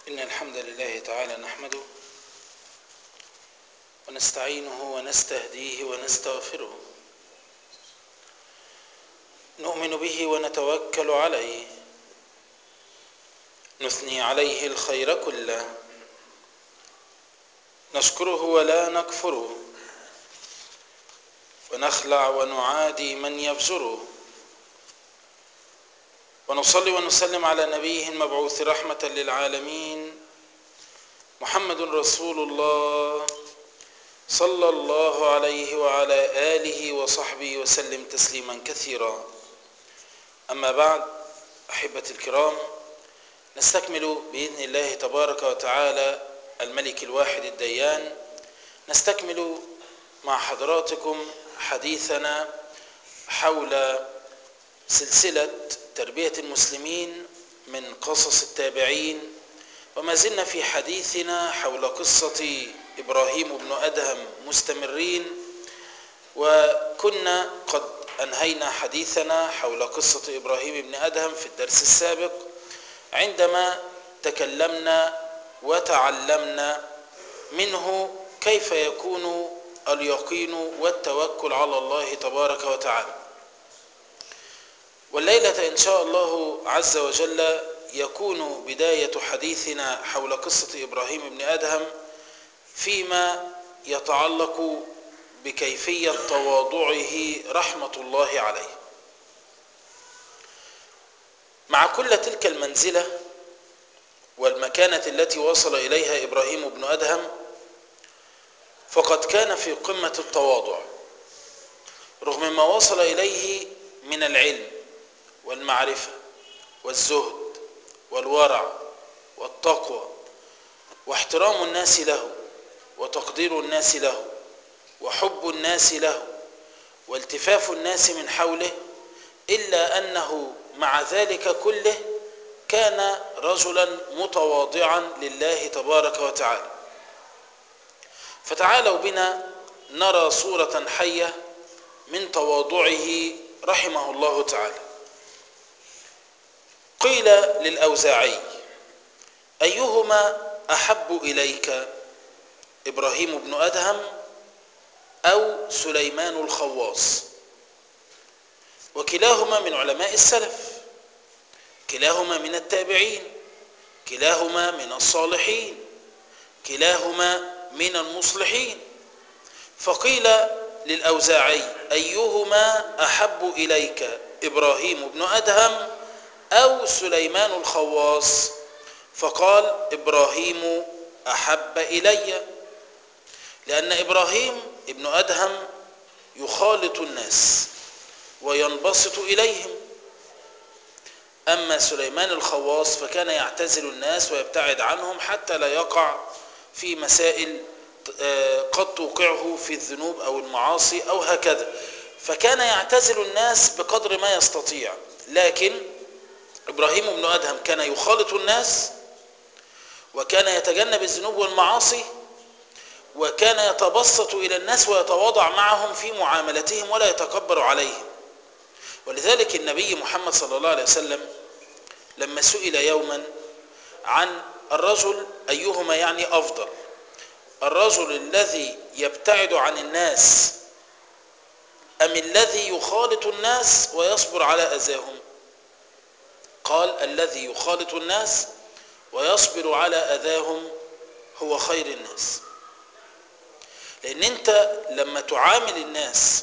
إن الحمد لله تعالى نحمده ونستعينه ونستهديه ونستغفره نؤمن به ونتوكل عليه نثني عليه الخير كله نشكره ولا نكفره ونخلع ونعادي من يفجره ونصلي ونسلم على نبيه المبعوث رحمة للعالمين محمد رسول الله صلى الله عليه وعلى آله وصحبه وسلم تسليما كثيرا أما بعد أحبة الكرام نستكمل بإذن الله تبارك وتعالى الملك الواحد الديان نستكمل مع حضراتكم حديثنا حول سلسلة تربية المسلمين من قصص التابعين وما زلنا في حديثنا حول قصة إبراهيم بن أدهم مستمرين وكنا قد أنهينا حديثنا حول قصة إبراهيم بن أدهم في الدرس السابق عندما تكلمنا وتعلمنا منه كيف يكون اليقين والتوكل على الله تبارك وتعالى والليلة إن شاء الله عز وجل يكون بداية حديثنا حول قصة إبراهيم بن أدهم فيما يتعلق بكيفية تواضعه رحمة الله عليه مع كل تلك المنزلة والمكانة التي وصل إليها إبراهيم بن أدهم فقد كان في قمة التواضع رغم ما وصل إليه من العلم والمعرفة والزهد والورع والتقوى واحترام الناس له وتقدير الناس له وحب الناس له والتفاف الناس من حوله إلا أنه مع ذلك كله كان رجلا متواضعا لله تبارك وتعالى فتعالوا بنا نرى صورة حية من تواضعه رحمه الله تعالى قيل للأوزاعي أيهما أحب إليك إبراهيم بن أدهم أو سليمان الخواص وكلاهما من علماء السلف كلاهما من التابعين كلاهما من الصالحين كلاهما من المصلحين فقيل للأوزاعي أيهما أحب إليك إبراهيم بن أدهم أو سليمان الخواص فقال إبراهيم أحب إلي لأن إبراهيم ابن أدهم يخالط الناس وينبسط إليهم أما سليمان الخواص فكان يعتزل الناس ويبتعد عنهم حتى لا يقع في مسائل قد توقعه في الذنوب أو المعاصي أو هكذا فكان يعتزل الناس بقدر ما يستطيع لكن إبراهيم بن أدهم كان يخالط الناس وكان يتجنب الذنوب والمعاصي وكان يتبسط إلى الناس ويتواضع معهم في معاملتهم ولا يتكبر عليهم ولذلك النبي محمد صلى الله عليه وسلم لما سئل يوما عن الرجل أيهما يعني أفضل الرجل الذي يبتعد عن الناس أم الذي يخالط الناس ويصبر على أذاهم قال الذي يخالط الناس ويصبر على أذاهم هو خير الناس لأن أنت لما تعامل الناس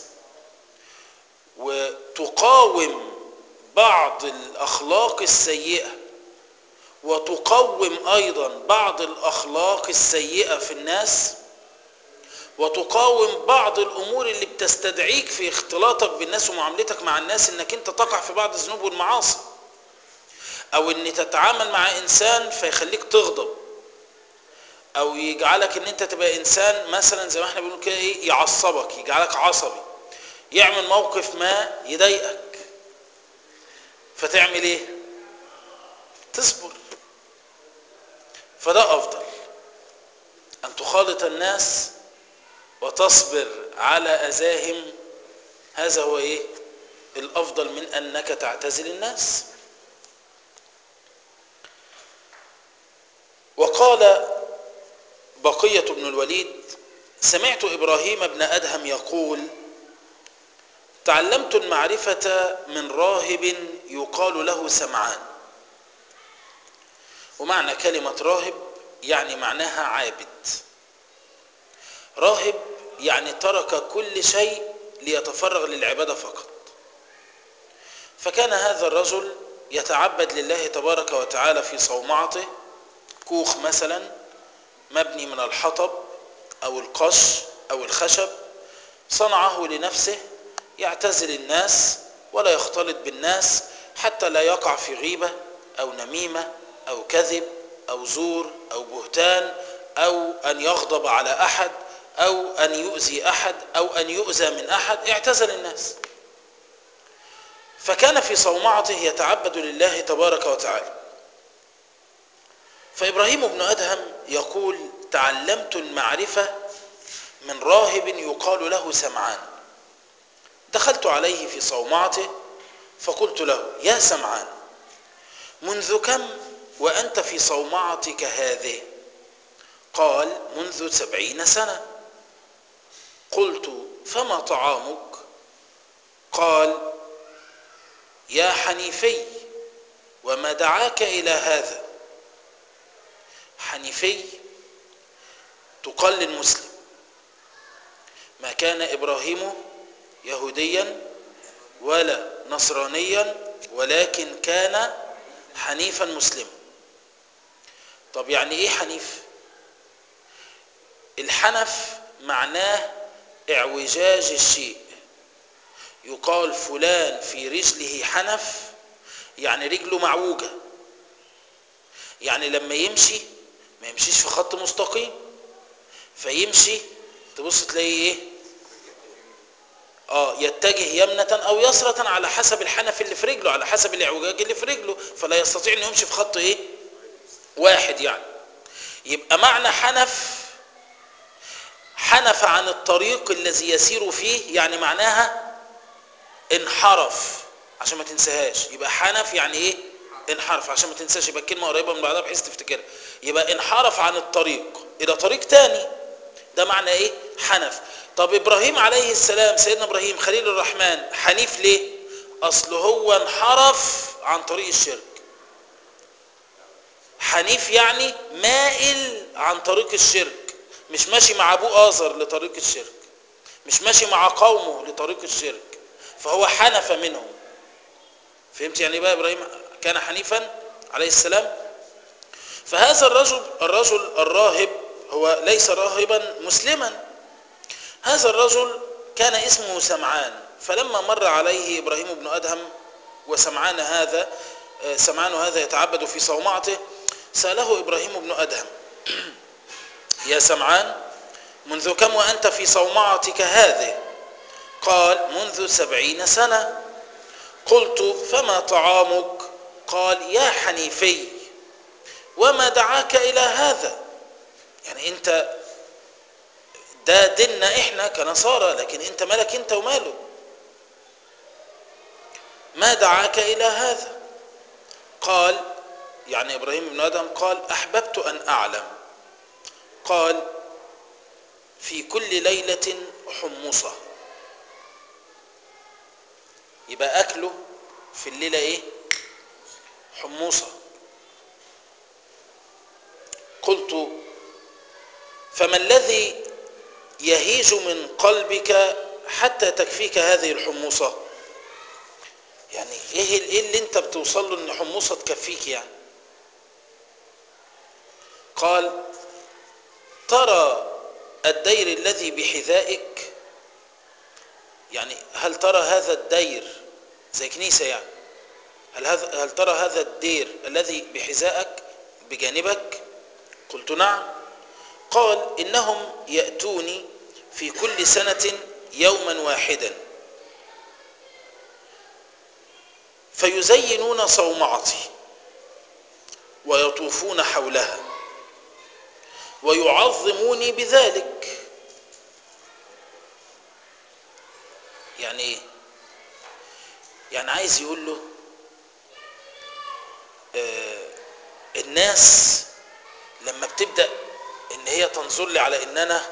وتقاوم بعض الأخلاق السيئة وتقوم أيضا بعض الأخلاق السيئة في الناس وتقاوم بعض الأمور اللي بتستدعيك في اختلاطك بالناس ومعاملتك مع الناس انك انت تقع في بعض الذنوب والمعاصي او ان تتعامل مع انسان فيخليك تغضب او يجعلك ان انت تبقى انسان مثلا زي ما احنا بنقول كده ايه يعصبك يجعلك عصبي يعمل موقف ما يضايقك فتعمل ايه تصبر فده افضل ان تخالط الناس وتصبر على اذاهم هذا هو ايه الافضل من انك تعتزل الناس وقال بقية بن الوليد سمعت إبراهيم بن أدهم يقول تعلمت المعرفة من راهب يقال له سمعان ومعنى كلمة راهب يعني معناها عابد راهب يعني ترك كل شيء ليتفرغ للعبادة فقط فكان هذا الرجل يتعبد لله تبارك وتعالى في صومعته كوخ مثلا مبني من الحطب أو القش أو الخشب صنعه لنفسه يعتزل الناس ولا يختلط بالناس حتى لا يقع في غيبة أو نميمة أو كذب أو زور أو بهتان أو أن يغضب على أحد أو أن يؤذي أحد أو أن يؤذى من أحد اعتزل الناس فكان في صومعته يتعبد لله تبارك وتعالى فإبراهيم بن أدهم يقول تعلمت المعرفة من راهب يقال له سمعان دخلت عليه في صومعته فقلت له يا سمعان منذ كم وأنت في صومعتك هذه قال منذ سبعين سنة قلت فما طعامك قال يا حنيفي وما دعاك إلى هذا حنيفي تقال للمسلم ما كان إبراهيم يهوديا ولا نصرانيا ولكن كان حنيفا مسلما طب يعني ايه حنيف الحنف معناه اعوجاج الشيء يقال فلان في رجله حنف يعني رجله معوجة يعني لما يمشي ما يمشيش في خط مستقيم فيمشي تبص تلاقيه ايه اه يتجه يمنة او يسرة على حسب الحنف اللي في رجله على حسب الاعوجاج اللي في رجله فلا يستطيع انه يمشي في خط ايه واحد يعني يبقى معنى حنف حنف عن الطريق الذي يسير فيه يعني معناها انحرف عشان ما تنساهاش يبقى حنف يعني ايه انحرف عشان ما تنساش يبقى الكلمه قريبه من بعضها بحيث تفتكرها يبقى انحرف عن الطريق الى طريق تاني ده معنى ايه حنف طب ابراهيم عليه السلام سيدنا ابراهيم خليل الرحمن حنيف ليه اصل هو انحرف عن طريق الشرك حنيف يعني مائل عن طريق الشرك مش ماشي مع ابوه آزر لطريق الشرك مش ماشي مع قومه لطريق الشرك فهو حنف منهم فهمت يعني بقى ابراهيم كان حنيفا عليه السلام فهذا الرجل الرجل الراهب هو ليس راهبا مسلما هذا الرجل كان اسمه سمعان فلما مر عليه ابراهيم بن ادهم وسمعان هذا سمعان هذا يتعبد في صومعته ساله ابراهيم بن ادهم يا سمعان منذ كم وانت في صومعتك هذه قال منذ سبعين سنه قلت فما طعامك قال يا حنيفي وما دعاك الى هذا يعني انت ده ديننا احنا كنصارى لكن انت مالك انت وماله ما دعاك الى هذا قال يعني ابراهيم بن ادم قال احببت ان اعلم قال في كل ليله حمصه يبقى اكله في الليله ايه حموصه قلت فما الذي يهيج من قلبك حتى تكفيك هذه الحموصه يعني ايه ايه اللي انت بتوصل له ان حموصه تكفيك يعني قال ترى الدير الذي بحذائك يعني هل ترى هذا الدير زي كنيسه يعني هل هذا هل ترى هذا الدير الذي بحذائك بجانبك قلت نعم قال انهم ياتوني في كل سنه يوما واحدا فيزينون صومعتي ويطوفون حولها ويعظموني بذلك يعني ايه يعني عايز يقول له آه الناس لما لما بتبدأ ان هي تنظر لي على ان انا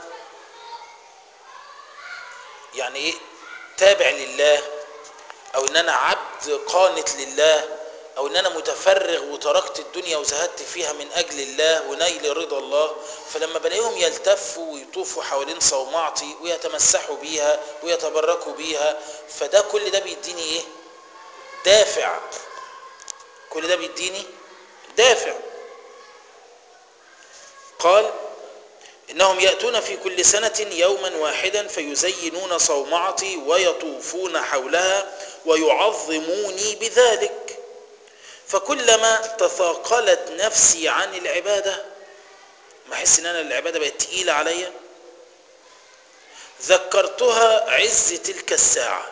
يعني ايه تابع لله او ان انا عبد قانت لله او ان انا متفرغ وتركت الدنيا وزهدت فيها من اجل الله ونيل رضا الله فلما بلاقيهم يلتفوا ويطوفوا حوالين صومعتي ويتمسحوا بيها ويتبركوا بيها فده كل ده بيديني ايه دافع كل ده بيديني دافع قال إنهم يأتون في كل سنة يوما واحدا فيزينون صومعتي ويطوفون حولها ويعظموني بذلك فكلما تثاقلت نفسي عن العبادة ما أحس إن أنا العبادة بقت تقيلة عليا ذكرتها عز تلك الساعة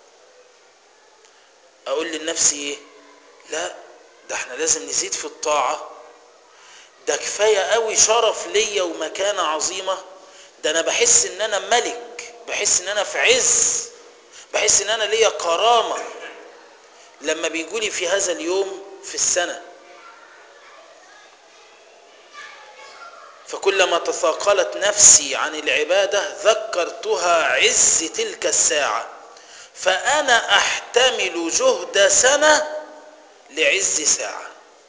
أقول لنفسي إيه لا ده احنا لازم نزيد في الطاعة ده كفاية قوي شرف ليا ومكانة عظيمة ده انا بحس ان انا ملك بحس ان انا في عز بحس ان انا ليا كرامة لما بيجولي في هذا اليوم في السنة فكلما تثاقلت نفسي عن العبادة ذكرتها عز تلك الساعة فأنا أحتمل جهد سنة لعز ساعة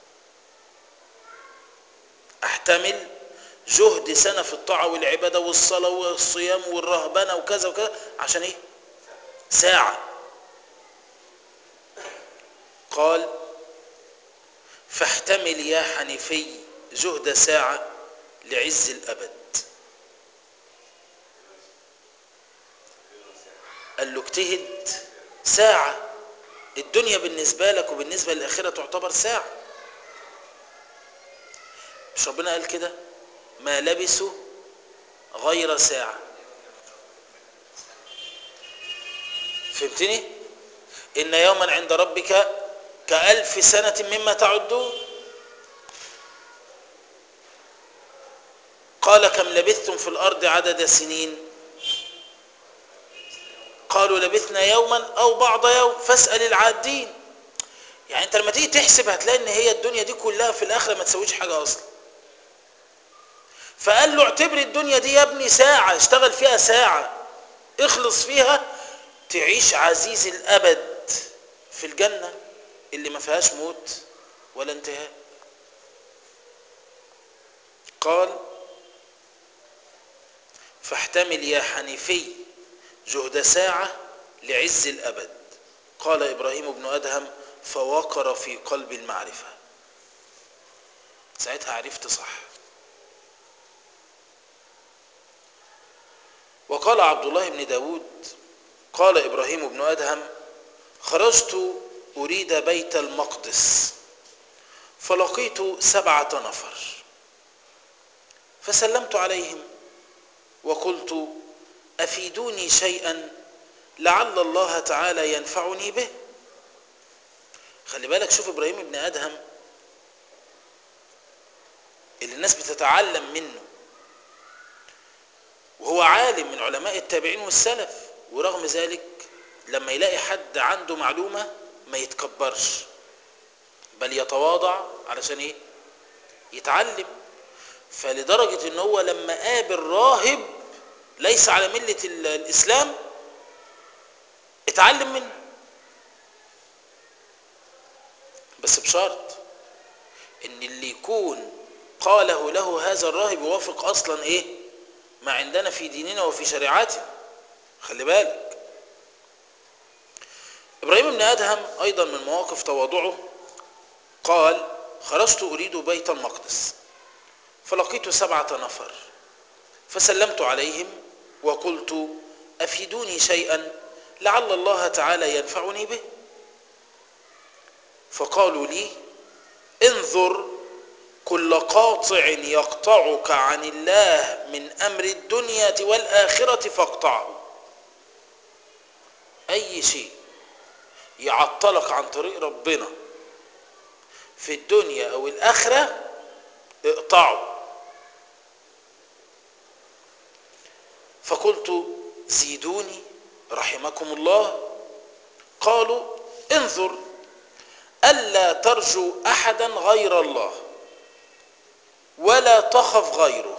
احتمل جهد سنة في الطاعة والعبادة والصلاة والصيام والرهبنة وكذا وكذا عشان ايه ساعة قال فاحتمل يا حنيفي جهد ساعة لعز الأبد قال له اجتهد ساعة الدنيا بالنسبة لك وبالنسبة للآخرة تعتبر ساعة مش ربنا قال كده ما لبسوا غير ساعة فهمتني إن يوما عند ربك كألف سنة مما تعدون قال كم لبثتم في الأرض عدد سنين قالوا لبثنا يوما أو بعض يوم فاسأل العادين يعني انت لما تيجي تحسب هتلاقي ان هي الدنيا دي كلها في الاخره ما تسويش حاجه اصلا فقال له اعتبر الدنيا دي يا ابني ساعه اشتغل فيها ساعه اخلص فيها تعيش عزيز الابد في الجنه اللي ما فيهاش موت ولا انتهاء قال فاحتمل يا حنيفي جهد ساعه لعز الابد قال ابراهيم بن ادهم فوقر في قلب المعرفة ساعتها عرفت صح وقال عبد الله بن داود قال إبراهيم بن أدهم خرجت أريد بيت المقدس فلقيت سبعة نفر فسلمت عليهم وقلت أفيدوني شيئا لعل الله تعالى ينفعني به خلي بالك شوف ابراهيم ابن ادهم اللي الناس بتتعلم منه وهو عالم من علماء التابعين والسلف ورغم ذلك لما يلاقي حد عنده معلومة ما يتكبرش بل يتواضع علشان ايه يتعلم فلدرجة ان هو لما قابل راهب ليس على ملة الاسلام اتعلم منه بس بشرط ان اللي يكون قاله له هذا الراهب يوافق اصلا ايه ما عندنا في ديننا وفي شريعتنا خلي بالك ابراهيم بن ادهم ايضا من مواقف تواضعه قال خرجت اريد بيت المقدس فلقيت سبعة نفر فسلمت عليهم وقلت افيدوني شيئا لعل الله تعالى ينفعني به فقالوا لي انظر كل قاطع يقطعك عن الله من امر الدنيا والاخره فاقطعه اي شيء يعطلك عن طريق ربنا في الدنيا او الاخره اقطعه فقلت زيدوني رحمكم الله قالوا انظر ألا ترجو أحدا غير الله ولا تخف غيره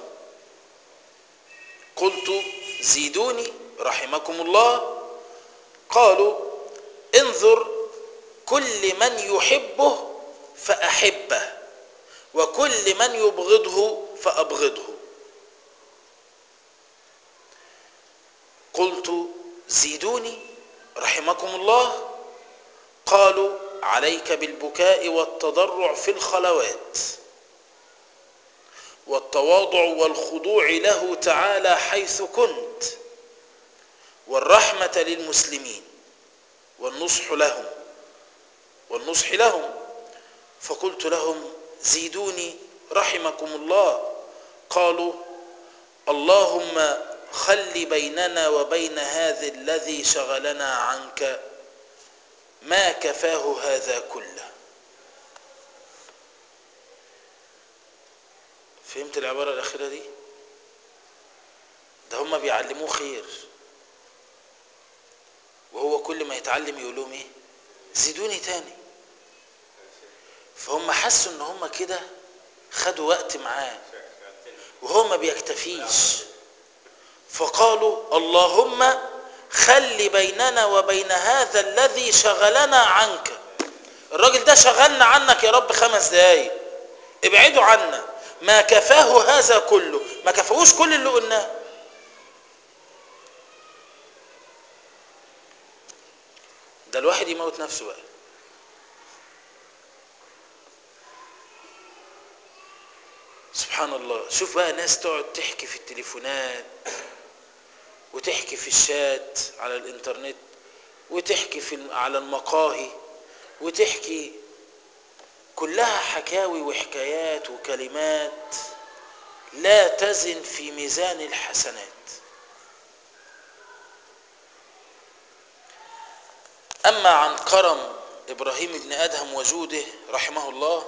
قلت زيدوني رحمكم الله قالوا انظر كل من يحبه فأحبه وكل من يبغضه فأبغضه قلت زيدوني رحمكم الله قالوا عليك بالبكاء والتضرع في الخلوات والتواضع والخضوع له تعالى حيث كنت والرحمة للمسلمين والنصح لهم والنصح لهم فقلت لهم زيدوني رحمكم الله قالوا اللهم خل بيننا وبين هذا الذي شغلنا عنك ما كفاه هذا كله فهمت العبارة الأخيرة دي ده هم بيعلموه خير وهو كل ما يتعلم يقول لهم ايه زيدوني تاني فهم حسوا ان هم كده خدوا وقت معاه وهو ما بيكتفيش فقالوا اللهم خل بيننا وبين هذا الذي شغلنا عنك الراجل ده شغلنا عنك يا رب خمس دقايق ابعدوا عنا ما كفاه هذا كله ما كفاهوش كل اللي قلناه ده الواحد يموت نفسه بقى سبحان الله شوف بقى ناس تقعد تحكي في التليفونات وتحكي في الشات على الانترنت وتحكي في على المقاهي وتحكي كلها حكاوي وحكايات وكلمات لا تزن في ميزان الحسنات أما عن كرم إبراهيم بن أدهم وجوده رحمه الله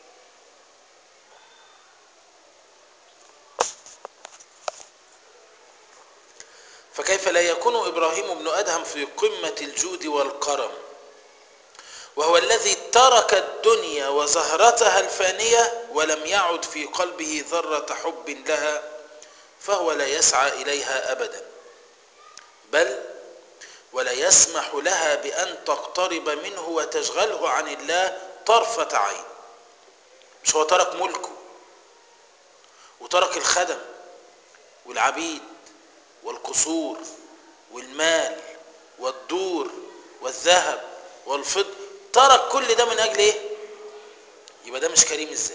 فكيف لا يكون إبراهيم بن أدهم في قمة الجود والكرم وهو الذي ترك الدنيا وزهرتها الفانية ولم يعد في قلبه ذرة حب لها فهو لا يسعى إليها أبدا بل ولا يسمح لها بأن تقترب منه وتشغله عن الله طرفة عين مش هو ترك ملكه وترك الخدم والعبيد والقصور والمال والدور والذهب والفضة ترك كل ده من أجل إيه يبقى ده مش كريم إزاي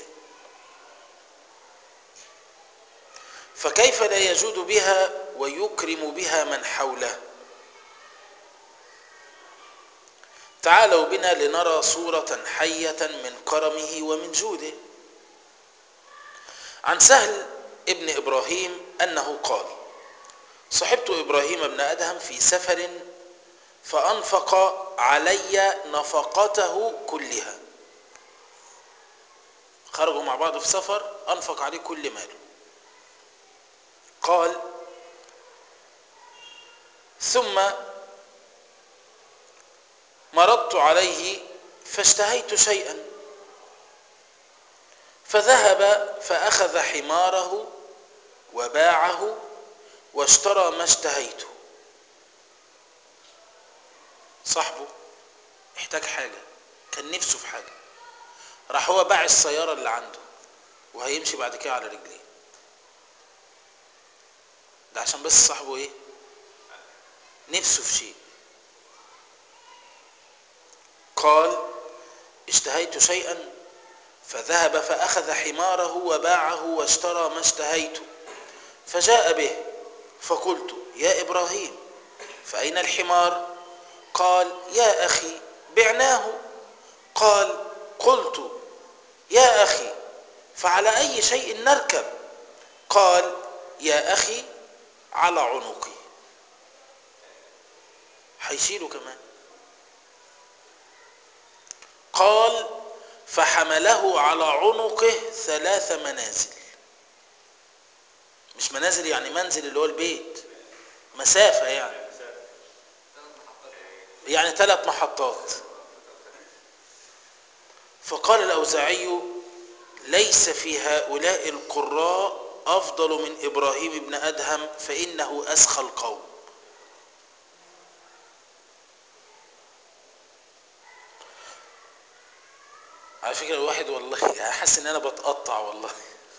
فكيف لا يجود بها ويكرم بها من حوله تعالوا بنا لنرى صورة حية من كرمه ومن جوده عن سهل ابن إبراهيم أنه قال صحبت إبراهيم بن أدهم في سفر فأنفق علي نفقته كلها خرجوا مع بعض في سفر أنفق عليه كل ماله قال ثم مرضت عليه فاشتهيت شيئا فذهب فأخذ حماره وباعه واشترى ما اشتهيته صاحبه احتاج حاجة كان نفسه في حاجة راح هو باع السيارة اللي عنده وهيمشي بعد كده على رجليه ده عشان بس صاحبه ايه نفسه في شيء قال اشتهيت شيئا فذهب فأخذ حماره وباعه واشترى ما اشتهيت فجاء به فقلت يا إبراهيم فأين الحمار قال يا أخي بعناه قال قلت يا أخي فعلى أي شيء نركب قال يا أخي على عنقي هيشيله كمان قال فحمله على عنقه ثلاث منازل مش منازل يعني منزل اللي هو البيت مسافة يعني يعني ثلاث محطات فقال الأوزاعي ليس في هؤلاء القراء أفضل من إبراهيم بن أدهم فإنه أسخى القوم على فكرة الواحد والله حاسس ان انا بتقطع والله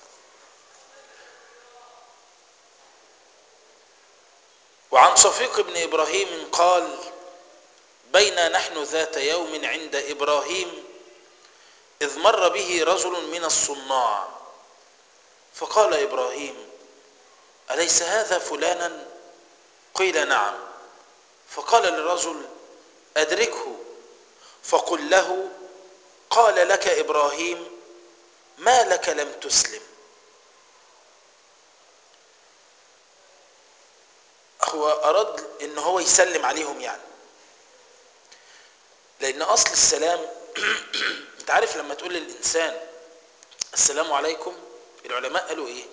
وعن شفيق بن ابراهيم قال بين نحن ذات يوم عند ابراهيم اذ مر به رجل من الصناع فقال ابراهيم اليس هذا فلانا قيل نعم فقال للرجل ادركه فقل له قال لك ابراهيم ما لك لم تسلم هو اراد ان هو يسلم عليهم يعني لان اصل السلام انت عارف لما تقول للانسان السلام عليكم العلماء قالوا ايه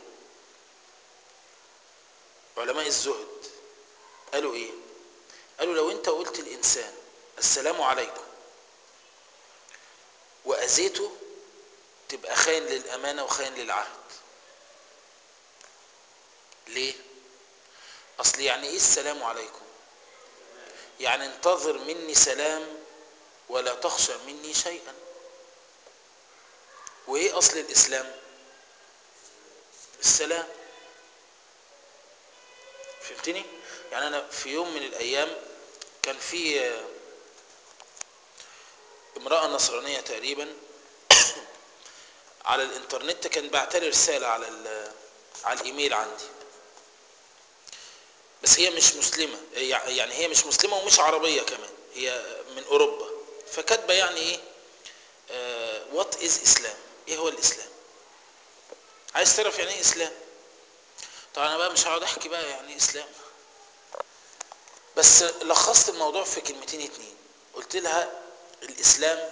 علماء الزهد قالوا ايه قالوا لو انت قلت الانسان السلام عليكم واذيته تبقى خاين للامانه وخاين للعهد ليه اصل يعني ايه السلام عليكم يعني انتظر مني سلام ولا تخشى مني شيئا وايه اصل الاسلام السلام فهمتني يعني انا في يوم من الايام كان في امرأة نصرانية تقريبا على الانترنت كان بعتلي رسالة على على الايميل عندي بس هي مش مسلمة يعني هي مش مسلمة ومش عربية كمان هي من اوروبا فكاتبة يعني ايه وات از اسلام ايه هو الاسلام عايز تعرف يعني ايه اسلام طبعا انا بقى مش هقعد احكي بقى يعني ايه اسلام بس لخصت الموضوع في كلمتين اتنين قلت لها الاسلام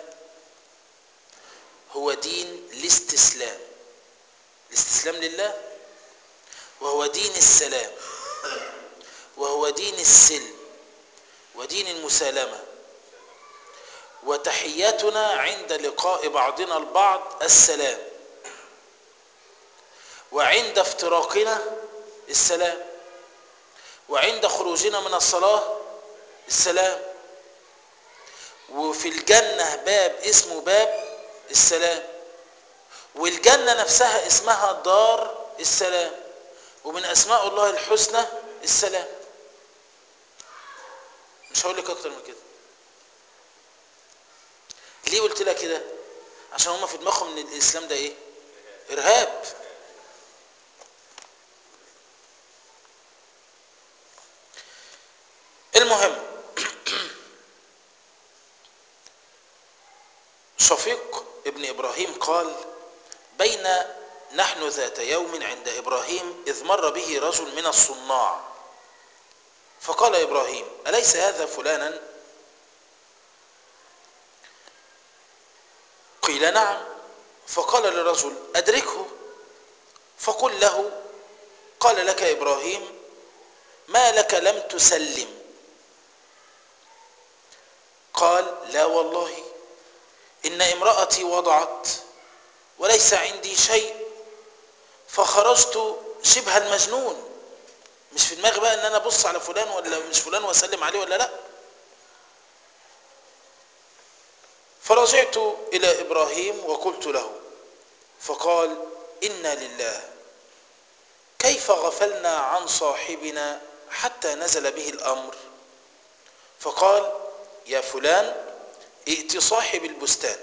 هو دين الاستسلام الاستسلام لله وهو دين السلام وهو دين السلم ودين المسالمة وتحياتنا عند لقاء بعضنا البعض السلام وعند افتراقنا السلام وعند خروجنا من الصلاة السلام وفي الجنة باب اسمه باب السلام والجنة نفسها اسمها دار السلام ومن أسماء الله الحسنى السلام مش هقول لك أكتر من كده ليه قلت لها كده عشان هما في دماغهم ان الاسلام ده ايه ارهاب المهم شفيق ابن ابراهيم قال بين نحن ذات يوم عند ابراهيم اذ مر به رجل من الصناع فقال ابراهيم اليس هذا فلانا قيل نعم فقال للرجل أدركه فقل له قال لك إبراهيم ما لك لم تسلم قال لا والله إن امرأتي وضعت وليس عندي شيء فخرجت شبه المجنون مش في دماغي بقى ان انا ابص على فلان ولا مش فلان واسلم عليه ولا لا فرجعت إلى إبراهيم وقلت له فقال إنا لله كيف غفلنا عن صاحبنا حتى نزل به الأمر فقال يا فلان ائت صاحب البستان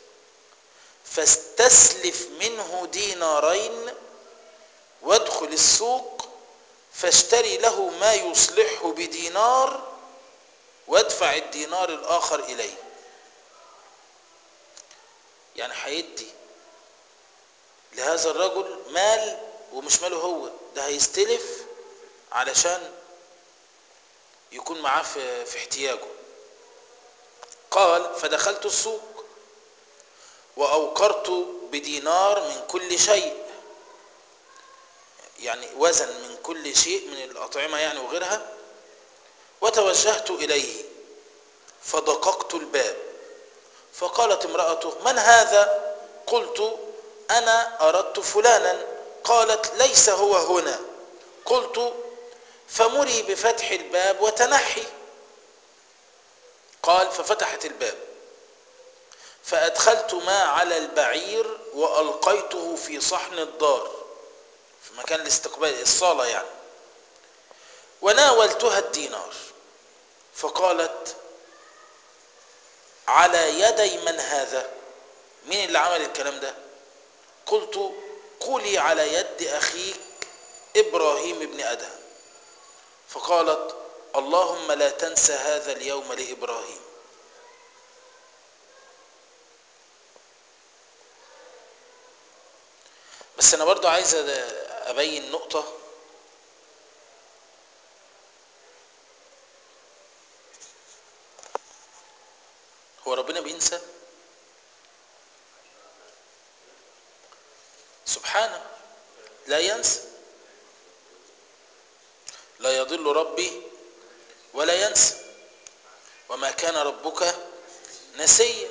فاستسلف منه دينارين وادخل السوق فاشتري له ما يصلحه بدينار وادفع الدينار الآخر إليه يعني هيدي لهذا الرجل مال ومش ماله هو ده هيستلف علشان يكون معاه في, في احتياجه قال فدخلت السوق وأوقرت بدينار من كل شيء يعني وزن من كل شيء من الأطعمة يعني وغيرها وتوجهت إليه فدققت الباب فقالت امرأته من هذا قلت أنا أردت فلانا قالت ليس هو هنا قلت فمري بفتح الباب وتنحي قال ففتحت الباب فأدخلت ما على البعير وألقيته في صحن الدار في مكان الاستقبال الصالة يعني وناولتها الدينار فقالت على يدي من هذا مين اللي عمل الكلام ده قلت قولي على يد أخيك إبراهيم بن أدهم فقالت اللهم لا تنسى هذا اليوم لإبراهيم بس أنا برضو عايز أبين نقطة هو ربنا بينسى سبحانه لا ينسى لا يضل ربي ولا ينسى وما كان ربك نسيا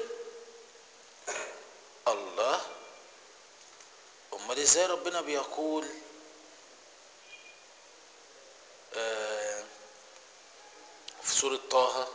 الله امال ازاي ربنا بيقول آه في سورة طه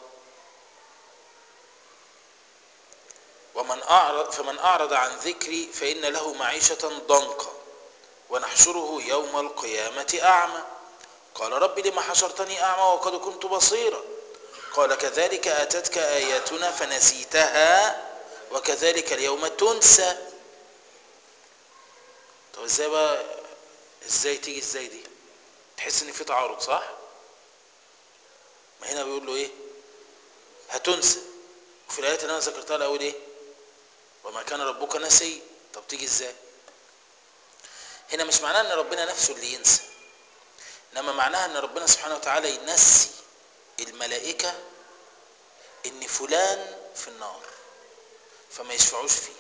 ومن أعرض فمن أعرض عن ذكري فإن له معيشة ضنكا ونحشره يوم القيامة أعمى قال رب لما حشرتني أعمى وقد كنت بصيرا قال كذلك أتتك آياتنا فنسيتها وكذلك اليوم تنسى طب ازاي بقى ازاي تيجي ازاي دي تحس ان في تعارض صح ما هنا بيقول له ايه هتنسى وفي الايات اللي انا ذكرتها الاول ايه وما كان ربك نسي طب تيجي ازاي هنا مش معناه ان ربنا نفسه اللي ينسى انما معناها ان ربنا سبحانه وتعالى ينسي الملائكة ان فلان في النار فما يشفعوش فيه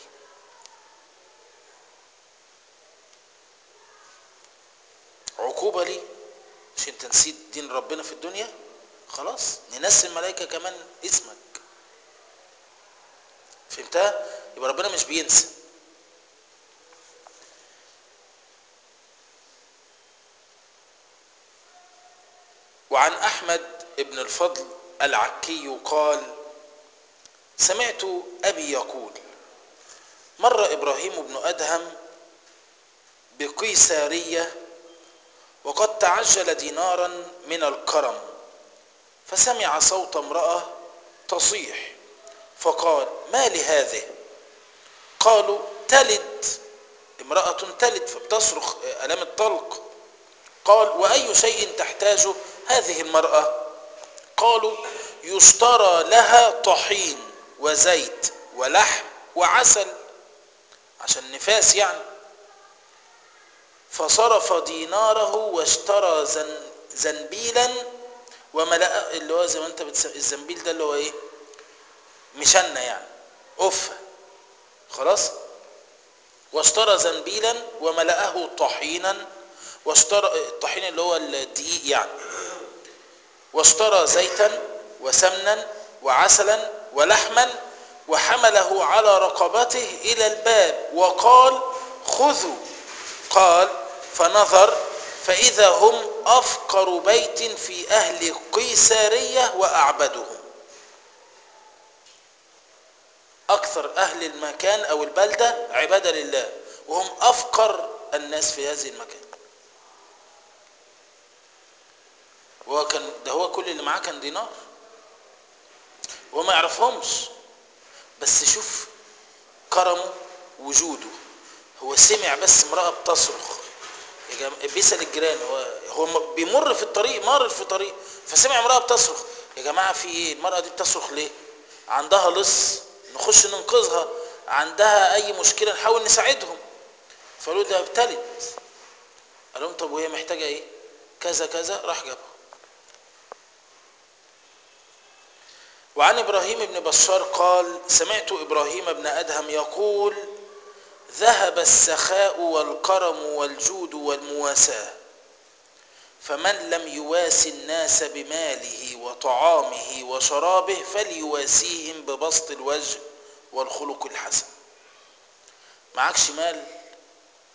عقوبة ليه مش انت نسيت دين ربنا في الدنيا خلاص ننسي الملائكة كمان اسمك فهمتها يبقى ربنا مش بينسى وعن احمد ابن الفضل العكي قال سمعت ابي يقول مر ابراهيم بن ادهم بقيساريه وقد تعجل دينارا من الكرم فسمع صوت امراه تصيح فقال ما لهذه قالوا تلد امراه تلد فبتصرخ الام الطلق قال واي شيء تحتاجه هذه المراه قالوا يشترى لها طحين وزيت ولحم وعسل عشان نفاس يعني فصرف ديناره واشترى زن زنبيلا وملأ اللي هو زي ما انت بتسمي الزنبيل ده اللي هو ايه مشنة يعني أفة خلاص واشترى زنبيلا وملأه طحينا واشترى الطحين اللي هو الدقيق يعني واشترى زيتا وسمنا وعسلا ولحما وحمله على رقبته إلى الباب وقال خذوا قال فنظر فإذا هم أفقر بيت في أهل قيسارية وأعبدهم أكثر أهل المكان أو البلدة عبادة لله وهم أفقر الناس في هذه المكان وهو كان ده هو كل اللي معاه كان دينار وهو ما يعرفهمش بس شوف كرمه وجوده هو سمع بس امرأة بتصرخ يا جماعة بيسأل الجيران هو هو بيمر في الطريق مر في طريق فسمع امرأة بتصرخ يا جماعة في ايه المرأة دي بتصرخ ليه عندها لص نخش ننقذها عندها اي مشكلة نحاول نساعدهم فقالوا ده ابتلت قال لهم طب وهي محتاجة ايه كذا كذا راح جابها وعن ابراهيم بن بشار قال سمعت ابراهيم بن ادهم يقول ذهب السخاء والكرم والجود والمواساة فمن لم يواسي الناس بماله وطعامه وشرابه فليواسيهم ببسط الوجه والخلق الحسن معكش مال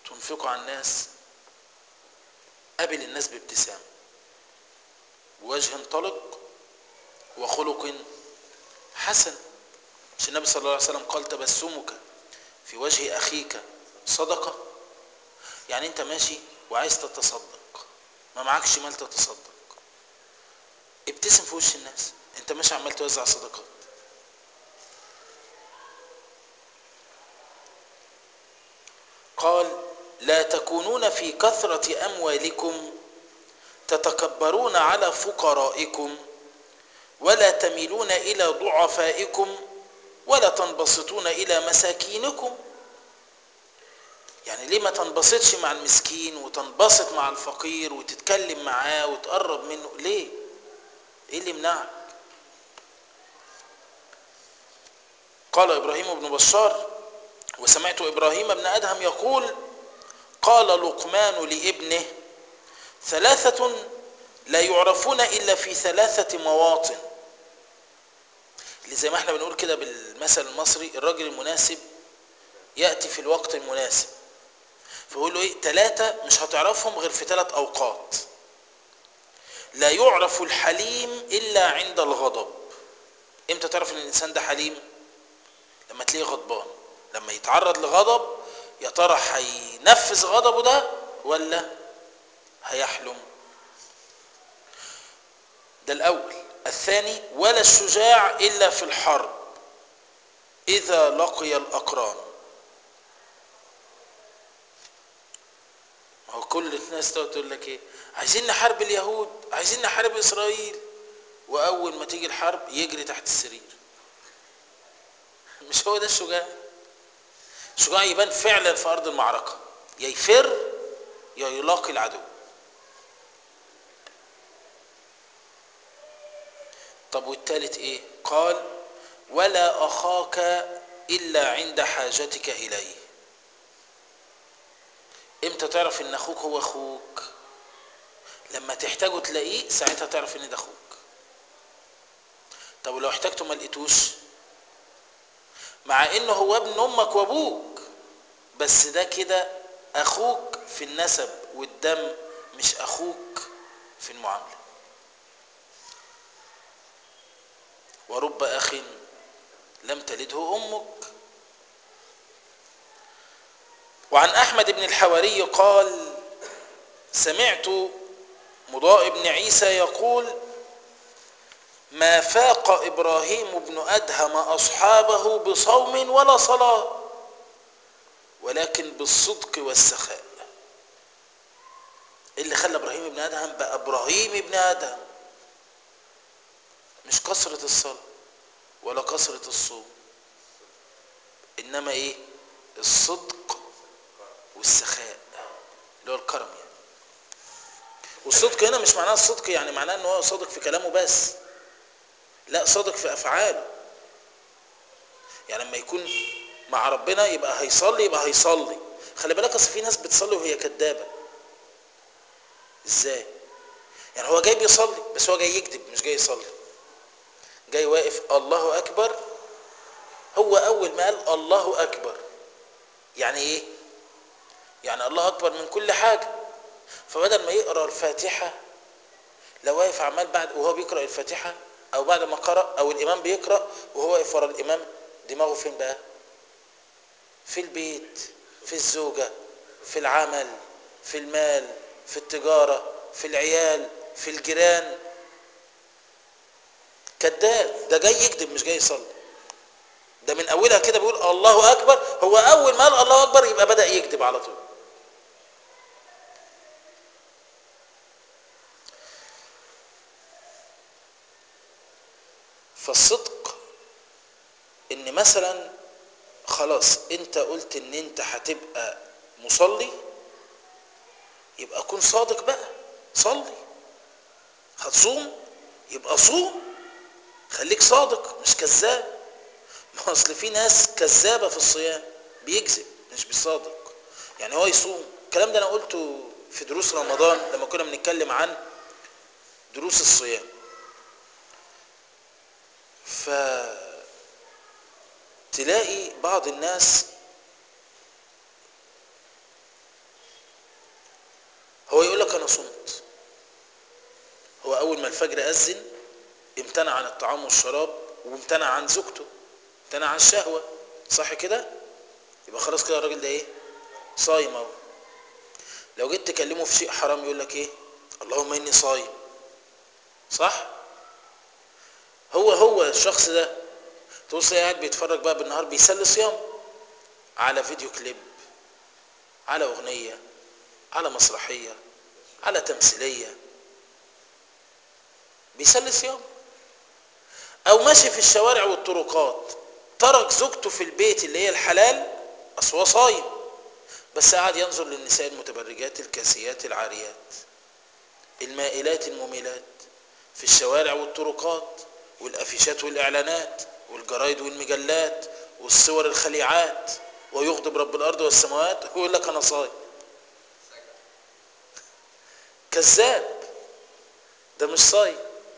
تنفقوا على الناس قابل الناس بابتسام ووجه طلق وخلق حسن مش النبي صلى الله عليه وسلم قال تبسمك في وجه أخيك صدقة يعني انت ماشي وعايز تتصدق ما معكش مال تتصدق ابتسم في وش الناس انت ماشي عمال توزع صدقات قال لا تكونون في كثرة أموالكم تتكبرون على فقرائكم ولا تميلون إلى ضعفائكم ولا تنبسطون إلى مساكينكم يعني ليه ما تنبسطش مع المسكين وتنبسط مع الفقير وتتكلم معاه وتقرب منه ليه ايه اللي يمنعك قال ابراهيم بن بشار وسمعت ابراهيم بن ادهم يقول قال لقمان لابنه ثلاثة لا يعرفون الا في ثلاثة مواطن اللي زي ما احنا بنقول كده بالمثل المصري الراجل المناسب يأتي في الوقت المناسب فيقول له ايه ثلاثة مش هتعرفهم غير في ثلاث اوقات لا يعرف الحليم الا عند الغضب امتى تعرف ان الانسان ده حليم لما تلاقيه غضبان لما يتعرض لغضب يا ترى هينفذ غضبه ده ولا هيحلم ده الاول الثاني ولا الشجاع الا في الحرب اذا لقي الاقران هو كل الناس تقول لك ايه عايزين نحارب اليهود عايزين نحارب اسرائيل واول ما تيجي الحرب يجري تحت السرير مش هو ده الشجاع الشجاع يبان فعلا في ارض المعركه يا يفر يا يلاقي العدو طب والثالث ايه قال ولا اخاك الا عند حاجتك اليه امتى تعرف ان اخوك هو اخوك لما تحتاجه تلاقيه ساعتها تعرف ان ده اخوك طب ولو احتاجته ما لقيتوش مع انه هو ابن امك وابوك بس ده كده اخوك في النسب والدم مش اخوك في المعامله ورب اخ لم تلده امك وعن احمد بن الحواري قال سمعت مضاء بن عيسى يقول ما فاق ابراهيم بن ادهم اصحابه بصوم ولا صلاه ولكن بالصدق والسخاء اللي خلى ابراهيم بن ادهم بقى ابراهيم بن ادهم مش كثره الصلاه ولا كثره الصوم انما ايه الصدق والسخاء اللي هو الكرم يعني والصدق هنا مش معناه الصدق يعني معناه ان هو صادق في كلامه بس لا صادق في افعاله يعني لما يكون مع ربنا يبقى هيصلي يبقى هيصلي خلي بالك اصل في ناس بتصلي وهي كدابه ازاي يعني هو جاي بيصلي بس هو جاي يكذب مش جاي يصلي جاي واقف الله اكبر هو اول ما قال الله اكبر يعني ايه يعني الله اكبر من كل حاجه فبدل ما يقرا الفاتحه لو واقف عمال بعد وهو بيقرا الفاتحه او بعد ما قرا او الامام بيقرا وهو واقف ورا الامام دماغه فين بقى في البيت في الزوجه في العمل في المال في التجاره في العيال في الجيران كذاب ده جاي يكذب مش جاي يصلي ده من اولها كده بيقول الله اكبر هو اول ما قال الله اكبر يبقى بدا يكذب على طول فالصدق ان مثلا خلاص انت قلت ان انت هتبقى مصلي يبقى كن صادق بقى صلي هتصوم يبقى صوم خليك صادق مش كذاب ما اصل في ناس كذابه في الصيام بيكذب مش بيصادق يعني هو يصوم الكلام ده انا قلته في دروس رمضان لما كنا بنتكلم عن دروس الصيام ف تلاقي بعض الناس الفجر أذن امتنع عن الطعام والشراب وامتنع عن زوجته امتنع عن الشهوة صح كده يبقى خلاص كده الراجل ده ايه صايم اهو لو جيت تكلمه في شيء حرام يقول لك ايه اللهم اني صايم صح هو هو الشخص ده توصي قاعد بيتفرج بقى بالنهار بيسلي صيام على فيديو كليب على اغنيه على مسرحيه على تمثيليه بيسلي صيام او ماشي في الشوارع والطرقات ترك زوجته في البيت اللي هي الحلال اصل هو صايم بس قاعد ينظر للنساء المتبرجات الكاسيات العاريات المائلات المميلات في الشوارع والطرقات والافيشات والاعلانات والجرايد والمجلات والصور الخليعات ويغضب رب الارض والسماوات ويقول لك انا صايم كذاب ده مش صايم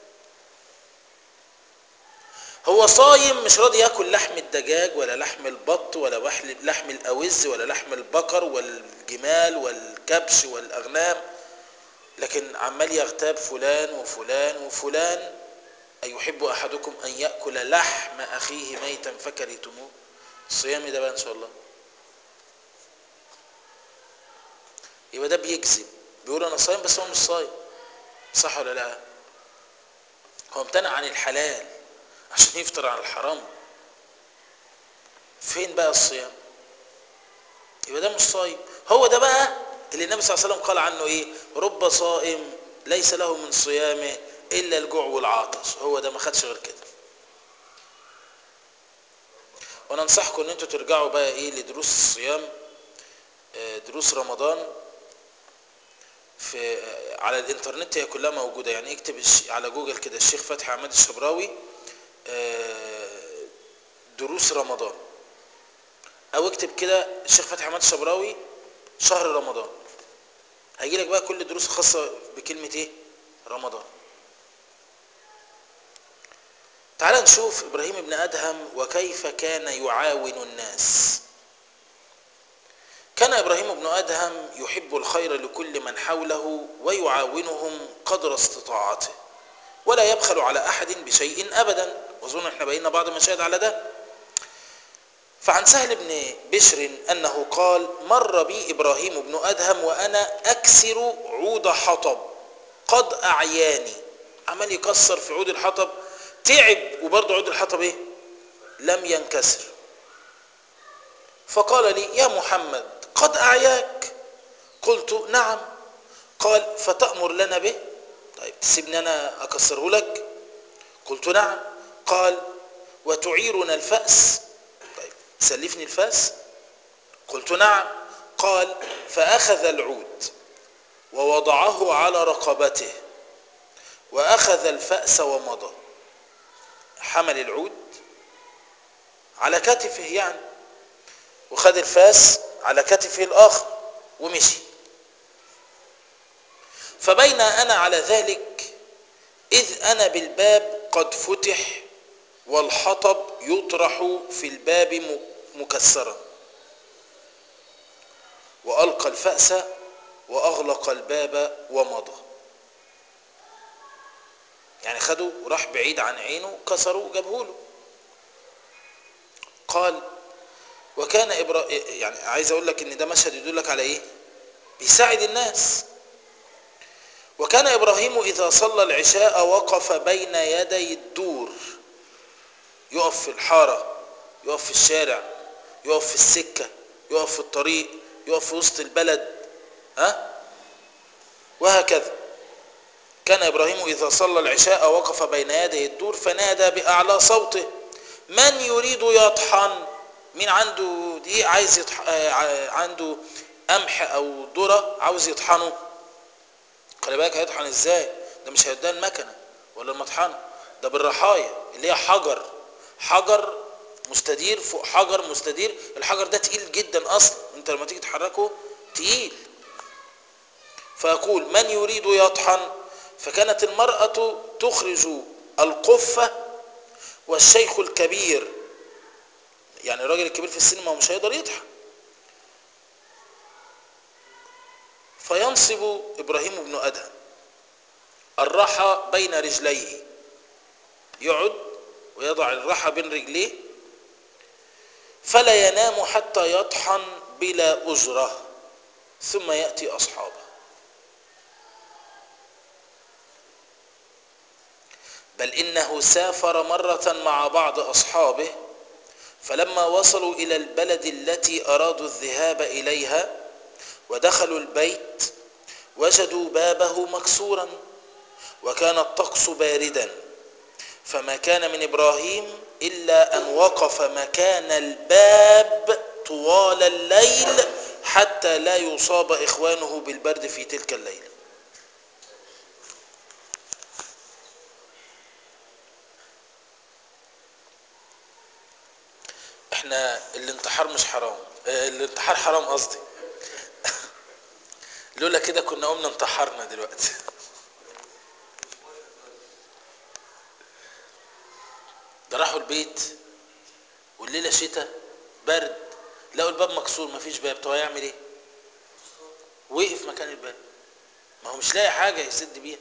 هو صايم مش راضي ياكل لحم الدجاج ولا لحم البط ولا لحم الاوز ولا لحم البقر والجمال والكبش والاغنام لكن عمال يغتاب فلان وفلان وفلان أيحب أحدكم أن يأكل لحم أخيه ميتا فكرهتموه الصيام ده بقى إن شاء الله يبقى ده بيكذب بيقول أنا صايم بس هو مش صايم صح ولا لا هو امتنع عن الحلال عشان يفطر عن الحرام فين بقى الصيام يبقى ده مش صايم هو ده بقى اللي النبي صلى الله عليه وسلم قال عنه ايه رب صائم ليس له من صيامه الا الجوع والعطش هو ده ما خدش غير كده وانا انصحكم ان انتوا ترجعوا بقى ايه لدروس الصيام دروس رمضان في على الانترنت هي كلها موجوده يعني اكتب على جوجل كده الشيخ فتحي عماد الشبراوي دروس رمضان او اكتب كده الشيخ فتحي عماد الشبراوي شهر رمضان هيجي لك بقى كل الدروس الخاصه بكلمه ايه رمضان تعال نشوف ابراهيم بن ادهم وكيف كان يعاون الناس كان ابراهيم بن ادهم يحب الخير لكل من حوله ويعاونهم قدر استطاعته ولا يبخل على احد بشيء ابدا واظن احنا بينا بعض المشاهد على ده فعن سهل بن بشر انه قال مر بي ابراهيم بن ادهم وانا اكسر عود حطب قد اعياني عمال يكسر في عود الحطب تعب وبرضه عود الحطب ايه لم ينكسر فقال لي يا محمد قد اعياك قلت نعم قال فتأمر لنا به طيب تسيبني انا اكسره لك قلت نعم قال وتعيرنا الفأس طيب تسلفني الفأس قلت نعم قال فأخذ العود ووضعه على رقبته وأخذ الفأس ومضى حمل العود على كتفه يعني وخد الفاس على كتفه الآخر ومشي فبين أنا على ذلك إذ أنا بالباب قد فتح والحطب يطرح في الباب مكسرا وألقى الفأس وأغلق الباب ومضى يعني خده وراح بعيد عن عينه كسره وجابه له قال وكان إبرا... يعني عايز اقول لك ان ده مشهد يدلك على ايه بيساعد الناس وكان ابراهيم اذا صلى العشاء وقف بين يدي الدور يقف في الحاره يقف في الشارع يقف في السكه يقف في الطريق يقف في وسط البلد ها وهكذا كان ابراهيم اذا صلى العشاء وقف بين يدي الدور فنادى باعلى صوته من يريد يطحن مين عنده دي عايز يطح... آه عنده قمح او ذره عاوز يطحنه خلي بالك هيطحن ازاي ده مش هيوديها المكنه ولا المطحنه ده بالرحايا اللي هي حجر حجر مستدير فوق حجر مستدير الحجر ده تقيل جدا اصلا انت لما تيجي تحركه تقيل فيقول من يريد يطحن فكانت المرأة تخرج القفة والشيخ الكبير يعني الراجل الكبير في السن ما هو مش هيقدر يطحن فينصب ابراهيم بن ادهم الرحى بين رجليه يقعد ويضع الرحى بين رجليه فلا ينام حتى يطحن بلا أجرة ثم يأتي أصحابه بل إنه سافر مرة مع بعض أصحابه فلما وصلوا إلى البلد التي أرادوا الذهاب إليها ودخلوا البيت وجدوا بابه مكسورا وكان الطقس باردا فما كان من إبراهيم إلا أن وقف مكان الباب طوال الليل حتى لا يصاب إخوانه بالبرد في تلك الليلة احنا الانتحار مش حرام اه الانتحار حرام قصدي لولا كده كنا قمنا انتحرنا دلوقتي ده راحوا البيت والليله شتاء برد لقوا الباب مكسور مفيش باب طب هيعمل ايه وقف مكان الباب ما هو مش لاقي حاجه يسد بيها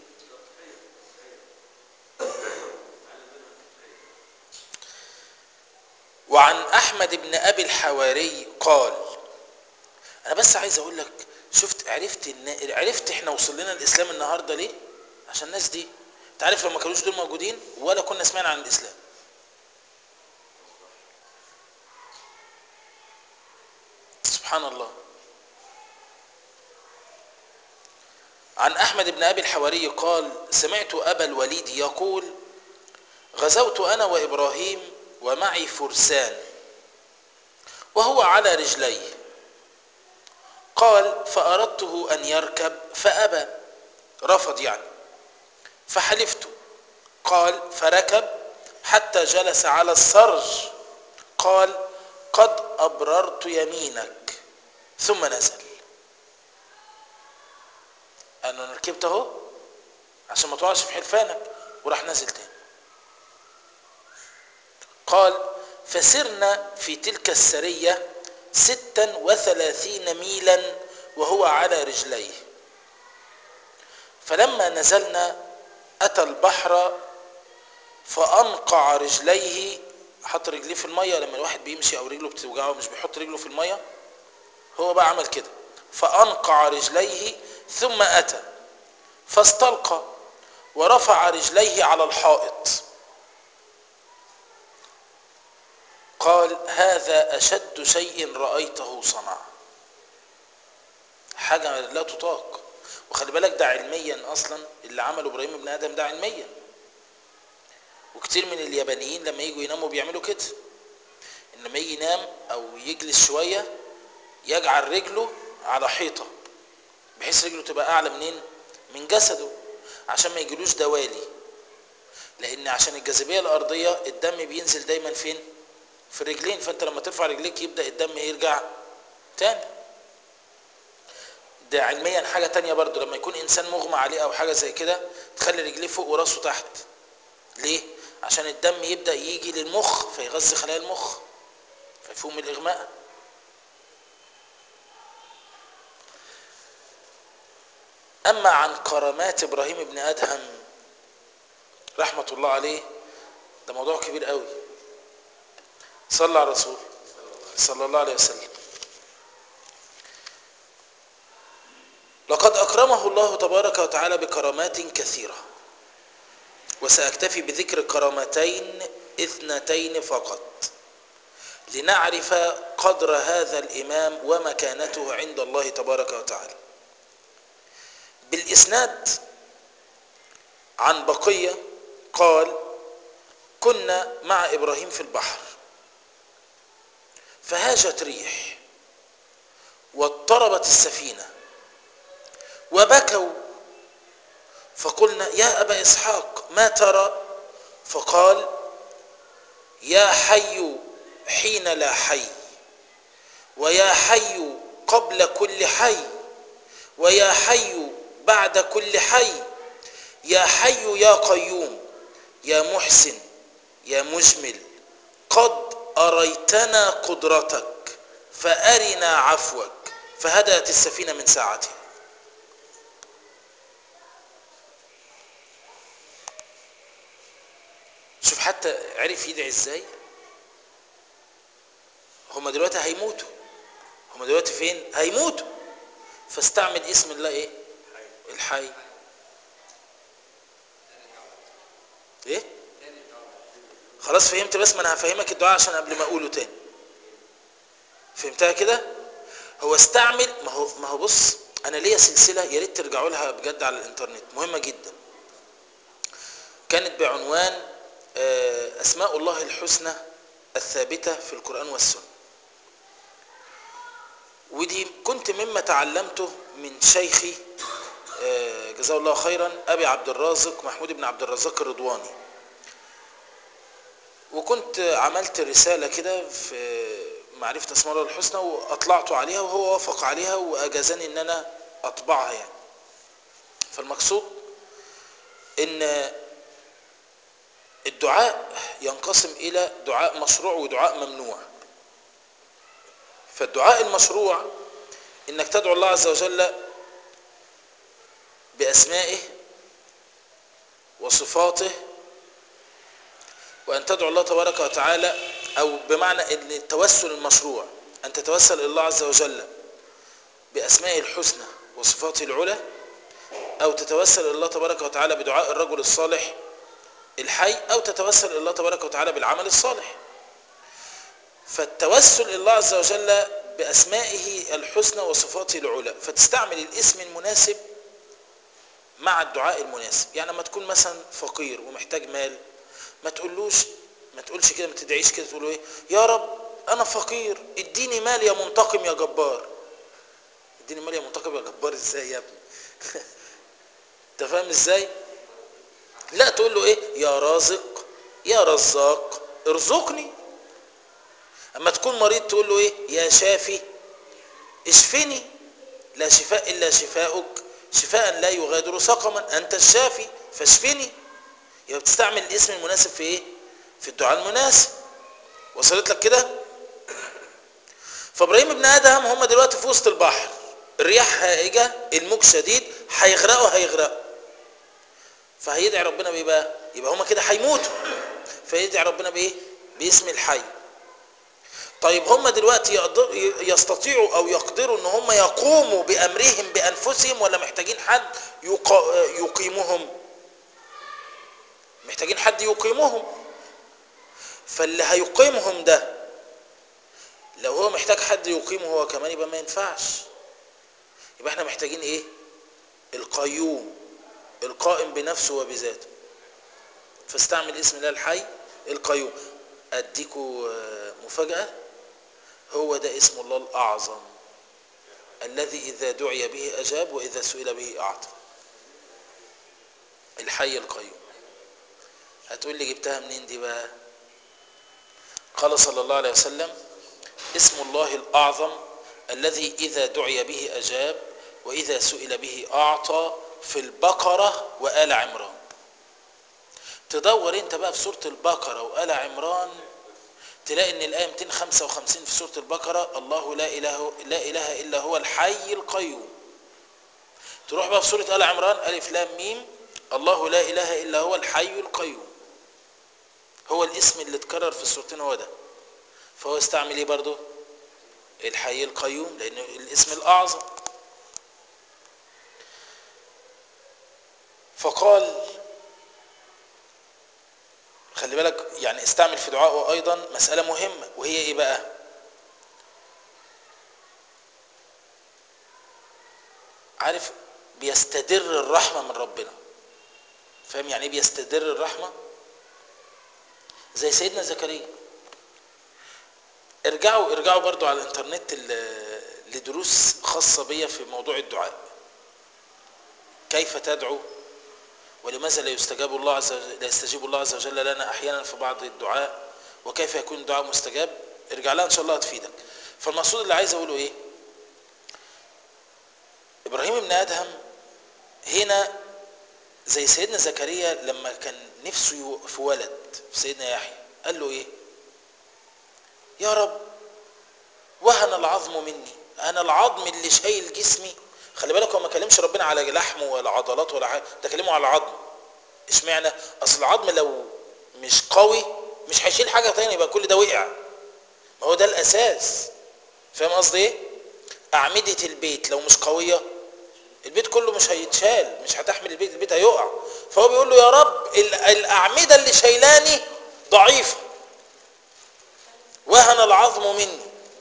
وعن احمد بن ابي الحواري قال انا بس عايز اقول لك شفت عرفت إن عرفت احنا وصل لنا الاسلام النهارده ليه عشان الناس دي انت عارف لو ما كانوش دول موجودين ولا كنا سمعنا عن الاسلام سبحان الله عن احمد بن ابي الحواري قال سمعت ابا الوليد يقول غزوت انا وابراهيم ومعي فرسان وهو على رجليه قال فأردته أن يركب فأبى رفض يعني فحلفت قال فركب حتى جلس على السرج قال قد أبررت يمينك ثم نزل أنا ركبت أهو عشان ما تقعش في حلفانك وراح نازل تاني قال فسرنا في تلك السرية ستا وثلاثين ميلا وهو على رجليه فلما نزلنا أتى البحر فأنقع رجليه حط رجليه في المية لما الواحد بيمشي أو رجله بتوجعه مش بيحط رجله في المية هو بقى عمل كده فأنقع رجليه ثم أتى فاستلقى ورفع رجليه على الحائط قال هذا أشد شيء رأيته صنع حاجة لا تطاق وخلي بالك ده علميا أصلا اللي عمله إبراهيم ابن آدم ده علميا وكتير من اليابانيين لما يجوا يناموا بيعملوا كده إنما يجي ينام أو يجلس شوية يجعل رجله على حيطة بحيث رجله تبقى أعلى منين من جسده عشان ما يجيلوش دوالي لأن عشان الجاذبية الأرضية الدم بينزل دايما فين في الرجلين فانت لما ترفع رجليك يبدا الدم يرجع تاني ده علميا حاجه تانية برضو لما يكون انسان مغمى عليه او حاجه زي كده تخلي رجليه فوق وراسه تحت ليه عشان الدم يبدا يجي للمخ فيغذي خلايا المخ فيفوق من الاغماء اما عن كرامات ابراهيم بن ادهم رحمه الله عليه ده موضوع كبير قوي صلى على الرسول صلى الله عليه وسلم لقد أكرمه الله تبارك وتعالى بكرامات كثيرة وسأكتفي بذكر كرامتين اثنتين فقط لنعرف قدر هذا الإمام ومكانته عند الله تبارك وتعالى بالإسناد عن بقية قال كنا مع إبراهيم في البحر فهاجت ريح واضطربت السفينة وبكوا فقلنا يا أبا إسحاق ما ترى فقال يا حي حين لا حي ويا حي قبل كل حي ويا حي بعد كل حي يا حي يا قيوم يا محسن يا مجمل قد أريتنا قدرتك فأرنا عفوك فهدأت السفينة من ساعتها شوف حتى عرف يدعي ازاي هما دلوقتي هيموتوا هما دلوقتي فين هيموتوا فاستعمل اسم الله ايه الحي ايه خلاص فهمت بس ما انا هفهمك الدعاء عشان قبل ما اقوله تاني فهمتها كده هو استعمل ما هو ما هو بص انا ليا سلسله يا ريت ترجعوا لها بجد على الانترنت مهمه جدا كانت بعنوان آه، اسماء الله الحسنى الثابته في القران والسنه ودي كنت مما تعلمته من شيخي آه، جزاه الله خيرا ابي عبد الرازق محمود بن عبد الرزاق الرضواني وكنت عملت رسالة كده في معرفة اسماء الله الحسنى واطلعت عليها وهو وافق عليها واجازني ان انا اطبعها يعني فالمقصود ان الدعاء ينقسم الى دعاء مشروع ودعاء ممنوع فالدعاء المشروع انك تدعو الله عز وجل باسمائه وصفاته وأن تدعو الله تبارك وتعالى أو بمعنى أن التوسل المشروع أن تتوسل إلى الله عز وجل بأسمائه الحسنى وصفاته العلى أو تتوسل إلى الله تبارك وتعالى بدعاء الرجل الصالح الحي أو تتوسل إلى الله تبارك وتعالى بالعمل الصالح فالتوسل إلى الله عز وجل بأسمائه الحسنى وصفاته العلى فتستعمل الاسم المناسب مع الدعاء المناسب يعني لما تكون مثلا فقير ومحتاج مال ما تقولوش ما تقولش كده ما تدعيش كده تقول ايه يا رب انا فقير اديني مال يا منتقم يا جبار اديني مال يا منتقم يا جبار ازاي يا ابني انت فاهم ازاي لا تقول له ايه يا رازق يا رزاق ارزقني اما تكون مريض تقول له ايه يا شافي اشفني لا شفاء الا شفاؤك شفاء لا يغادر سقما انت الشافي فاشفني يبقى بتستعمل الاسم المناسب في ايه في الدعاء المناسب وصلت لك كده فابراهيم ابن ادهم هم دلوقتي في وسط البحر الرياح هائجه الموج شديد هيغرقوا هيغرقوا فهيدعي ربنا بايه بقى يبقى هم كده هيموتوا فيدعي ربنا بايه باسم الحي طيب هم دلوقتي يقدر يستطيعوا او يقدروا ان هم يقوموا بامرهم بانفسهم ولا محتاجين حد يقا... يقيمهم محتاجين حد يقيمهم فاللي هيقيمهم ده لو هو محتاج حد يقيمه هو كمان يبقى ما ينفعش يبقى احنا محتاجين ايه القيوم القائم بنفسه وبذاته فاستعمل اسم الله الحي القيوم اديكوا مفاجأة هو ده اسم الله الاعظم الذي اذا دعي به اجاب واذا سئل به اعطى الحي القيوم هتقول لي جبتها منين دي بقى قال صلى الله عليه وسلم اسم الله الأعظم الذي إذا دعي به أجاب وإذا سئل به أعطى في البقرة وآل عمران تدور انت بقى في سورة البقرة وآل عمران تلاقي ان الآية 255 في سورة البقرة الله لا إله, لا إله إلا هو الحي القيوم تروح بقى في سورة آل عمران ألف لام ميم الله لا إله إلا هو الحي القيوم هو الاسم اللي اتكرر في السورتين هو ده فهو استعمل ايه برضه الحي القيوم لانه الاسم الاعظم فقال خلي بالك يعني استعمل في دعائه ايضا مسألة مهمة وهي ايه بقى عارف بيستدر الرحمة من ربنا فاهم يعني ايه بيستدر الرحمة زي سيدنا زكريا ارجعوا ارجعوا برضو على الانترنت لدروس خاصة بيا في موضوع الدعاء كيف تدعو ولماذا لا يستجاب الله عز وجل لا يستجيب الله عز وجل لنا احيانا في بعض الدعاء وكيف يكون الدعاء مستجاب ارجع لها ان شاء الله هتفيدك فالمقصود اللي عايز اقوله ايه ابراهيم بن ادهم هنا زي سيدنا زكريا لما كان نفسه في ولد في سيدنا يحيى قال له ايه يا رب وهن العظم مني انا العظم اللي شايل جسمي خلي بالك هو ما كلمش ربنا على لحمه ولا عضلات ولا حاجه ده كلمه على العظم اشمعنى اصل العظم لو مش قوي مش هيشيل حاجة تانية يبقى كل ده وقع ما هو ده الأساس فاهم قصدي ايه أعمدة البيت لو مش قوية البيت كله مش هيتشال مش هتحمل البيت البيت هيقع فهو بيقول له يا رب الأعمدة اللي شايلاني ضعيفة وهن العظم مني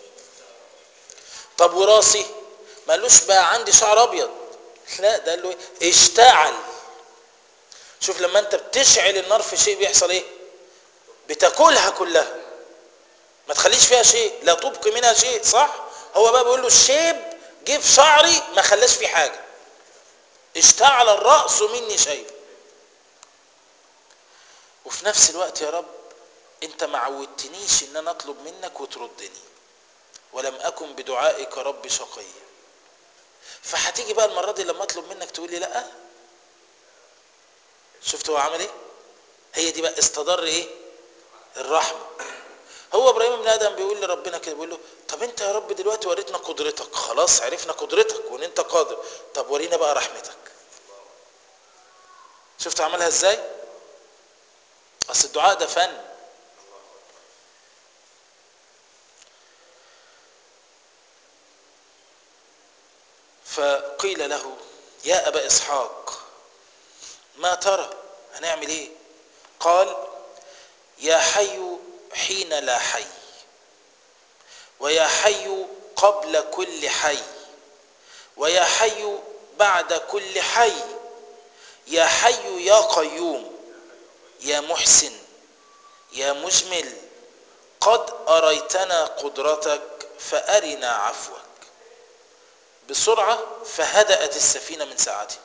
طب وراسي ما قالوش بقى عندي شعر ابيض لا ده قال له ايه اشتعل شوف لما انت بتشعل النار في شيء بيحصل ايه بتاكلها كلها ما تخليش فيها شيء لا تبقي منها شيء صح هو بقى بيقول له الشيب جه في شعري ما خلاش فيه حاجه اشتعل الراس مني شيء وفي نفس الوقت يا رب انت ما عودتنيش ان انا اطلب منك وتردني ولم اكن بدعائك رب شقيا فهتيجي بقى المره دي لما اطلب منك تقول لي لا شفت هو عمل ايه هي دي بقى استدر ايه الرحمه هو ابراهيم بن ادم بيقول لربنا كده بيقول له طب انت يا رب دلوقتي وريتنا قدرتك خلاص عرفنا قدرتك وان انت قادر طب ورينا بقى رحمتك شفت عملها ازاي اصل الدعاء ده فن فقيل له يا ابا اسحاق ما ترى هنعمل ايه قال يا حي حين لا حي ويا حي قبل كل حي ويا حي بعد كل حي يا حي يا قيوم يا محسن يا مجمل قد أريتنا قدرتك فأرنا عفوك بسرعة فهدأت السفينة من ساعته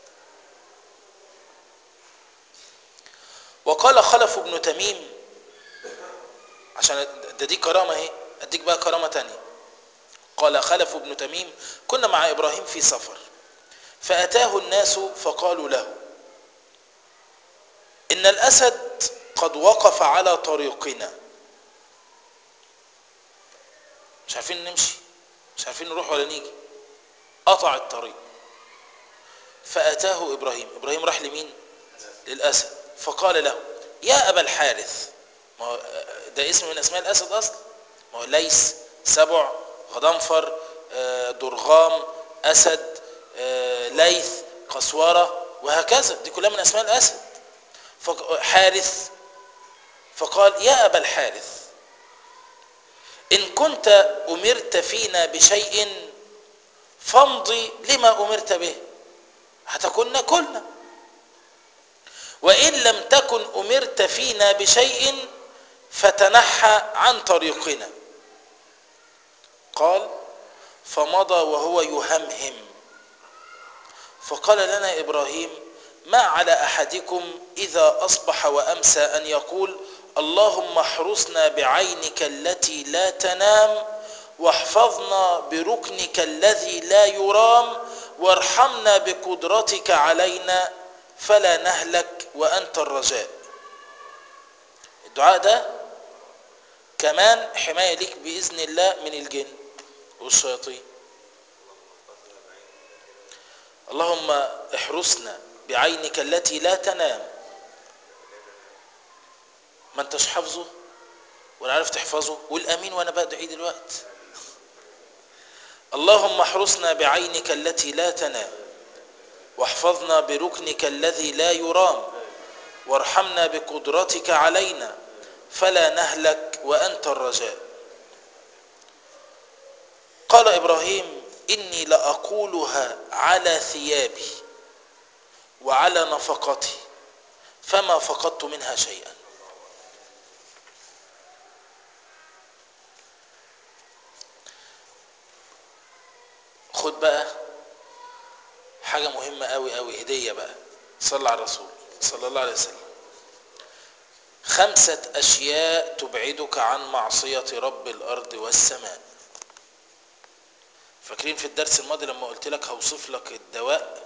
وقال خلف بن تميم عشان ده دي كرامة اهي اديك بقى كرامة تانية قال خلف بن تميم كنا مع ابراهيم في سفر فاتاه الناس فقالوا له ان الاسد قد وقف على طريقنا مش عارفين نمشي مش عارفين نروح ولا نيجي قطع الطريق فاتاه ابراهيم ابراهيم راح لمين للاسد فقال له يا ابا الحارث ما هو ده اسم من اسماء الاسد اصلا ما هو ليس سبع غضنفر درغام اسد ليث قسوره وهكذا دي كلها من اسماء الاسد حارث فقال يا ابا الحارث ان كنت امرت فينا بشيء فامضي لما امرت به هتكن كلنا وإن لم تكن أمرت فينا بشيء فتنحى عن طريقنا قال فمضى وهو يهمهم فقال لنا إبراهيم ما على أحدكم إذا أصبح وأمسى أن يقول اللهم احرسنا بعينك التي لا تنام واحفظنا بركنك الذي لا يرام وارحمنا بقدرتك علينا فلا نهلك وأنت الرجاء الدعاء ده كمان حماية ليك بإذن الله من الجن والشياطين اللهم احرسنا بعينك التي لا تنام ما انتش حافظه ولا عارف تحفظه والامين وانا بدعي دلوقتي اللهم احرسنا بعينك التي لا تنام واحفظنا بركنك الذي لا يرام وارحمنا بقدرتك علينا فلا نهلك وانت الرجاء قال ابراهيم اني لاقولها على ثيابي وعلى نفقتي فما فقدت منها شيئا خد بقى حاجة مهمة قوي قوي هدية بقى صلى على الرسول صلى الله عليه وسلم خمسة أشياء تبعدك عن معصية رب الأرض والسماء فاكرين في الدرس الماضي لما قلت لك هوصف لك الدواء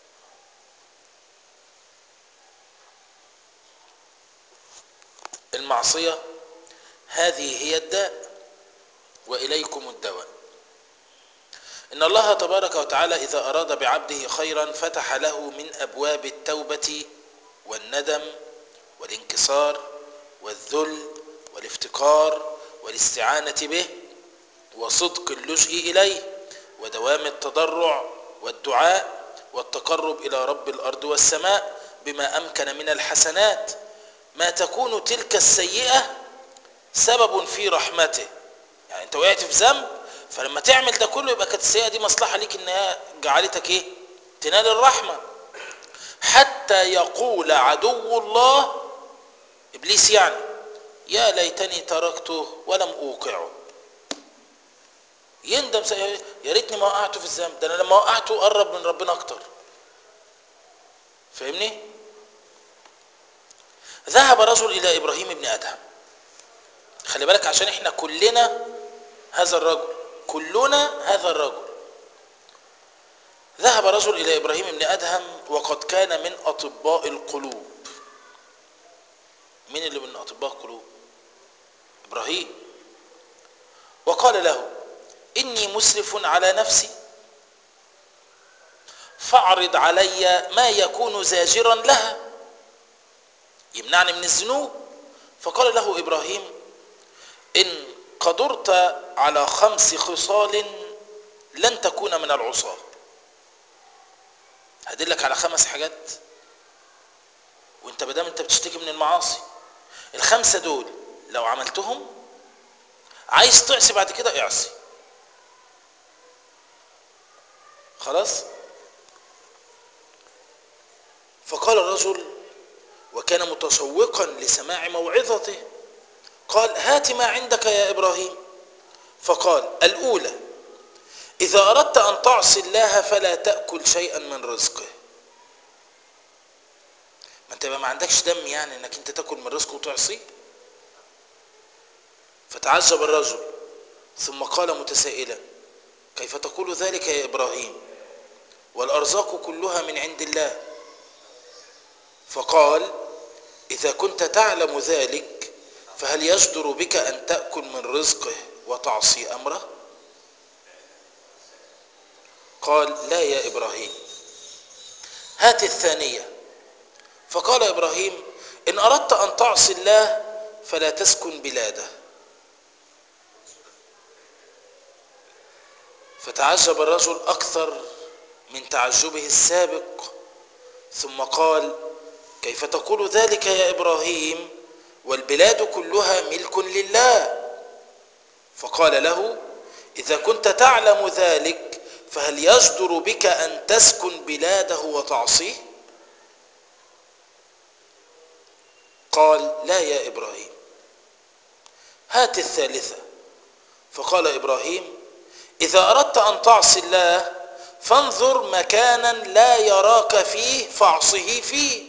المعصية هذه هي الداء وإليكم الدواء إن الله تبارك وتعالى إذا أراد بعبده خيرا فتح له من أبواب التوبة والندم والانكسار والذل والافتقار والاستعانة به وصدق اللجء إليه ودوام التضرع والدعاء والتقرب إلى رب الأرض والسماء بما أمكن من الحسنات ما تكون تلك السيئة سبب في رحمته يعني انت وقعت في ذنب فلما تعمل ده كله يبقى كانت السيئة دي مصلحة ليك انها جعلتك ايه تنال الرحمة حتى يقول عدو الله ابليس يعني يا ليتني تركته ولم اوقعه يندم يا ريتني ما وقعته في الذنب ده انا لما وقعته قرب من ربنا اكتر فاهمني ذهب رجل الى ابراهيم ابن ادهم خلي بالك عشان احنا كلنا هذا الرجل كلنا هذا الرجل ذهب رجل الى ابراهيم ابن ادهم وقد كان من اطباء القلوب مين اللي من اطباء القلوب ابراهيم وقال له إني مسرف على نفسي فاعرض علي ما يكون زاجرا لها يمنعني من الذنوب فقال له إبراهيم إن قدرت على خمس خصال لن تكون من العصاة هدلك على خمس حاجات وانت بدام انت بتشتكي من المعاصي الخمسة دول لو عملتهم عايز تعصي بعد كده اعصي خلاص فقال الرجل وكان متشوقا لسماع موعظته قال هات ما عندك يا إبراهيم فقال الأولى إذا أردت أن تعصي الله فلا تأكل شيئا من رزقه ما انت ما عندكش دم يعني انك انت تاكل من رزقه وتعصيه فتعجب الرجل ثم قال متسائلا كيف تقول ذلك يا إبراهيم والأرزاق كلها من عند الله فقال إذا كنت تعلم ذلك فهل يجدر بك أن تأكل من رزقه وتعصي أمره قال لا يا إبراهيم هات الثانية فقال إبراهيم إن أردت أن تعصي الله فلا تسكن بلاده فتعجب الرجل أكثر من تعجبه السابق ثم قال كيف تقول ذلك يا إبراهيم والبلاد كلها ملك لله فقال له إذا كنت تعلم ذلك فهل يجدر بك أن تسكن بلاده وتعصيه قال لا يا إبراهيم هات الثالثة فقال إبراهيم إذا أردت أن تعصي الله فانظر مكانا لا يراك فيه فاعصه فيه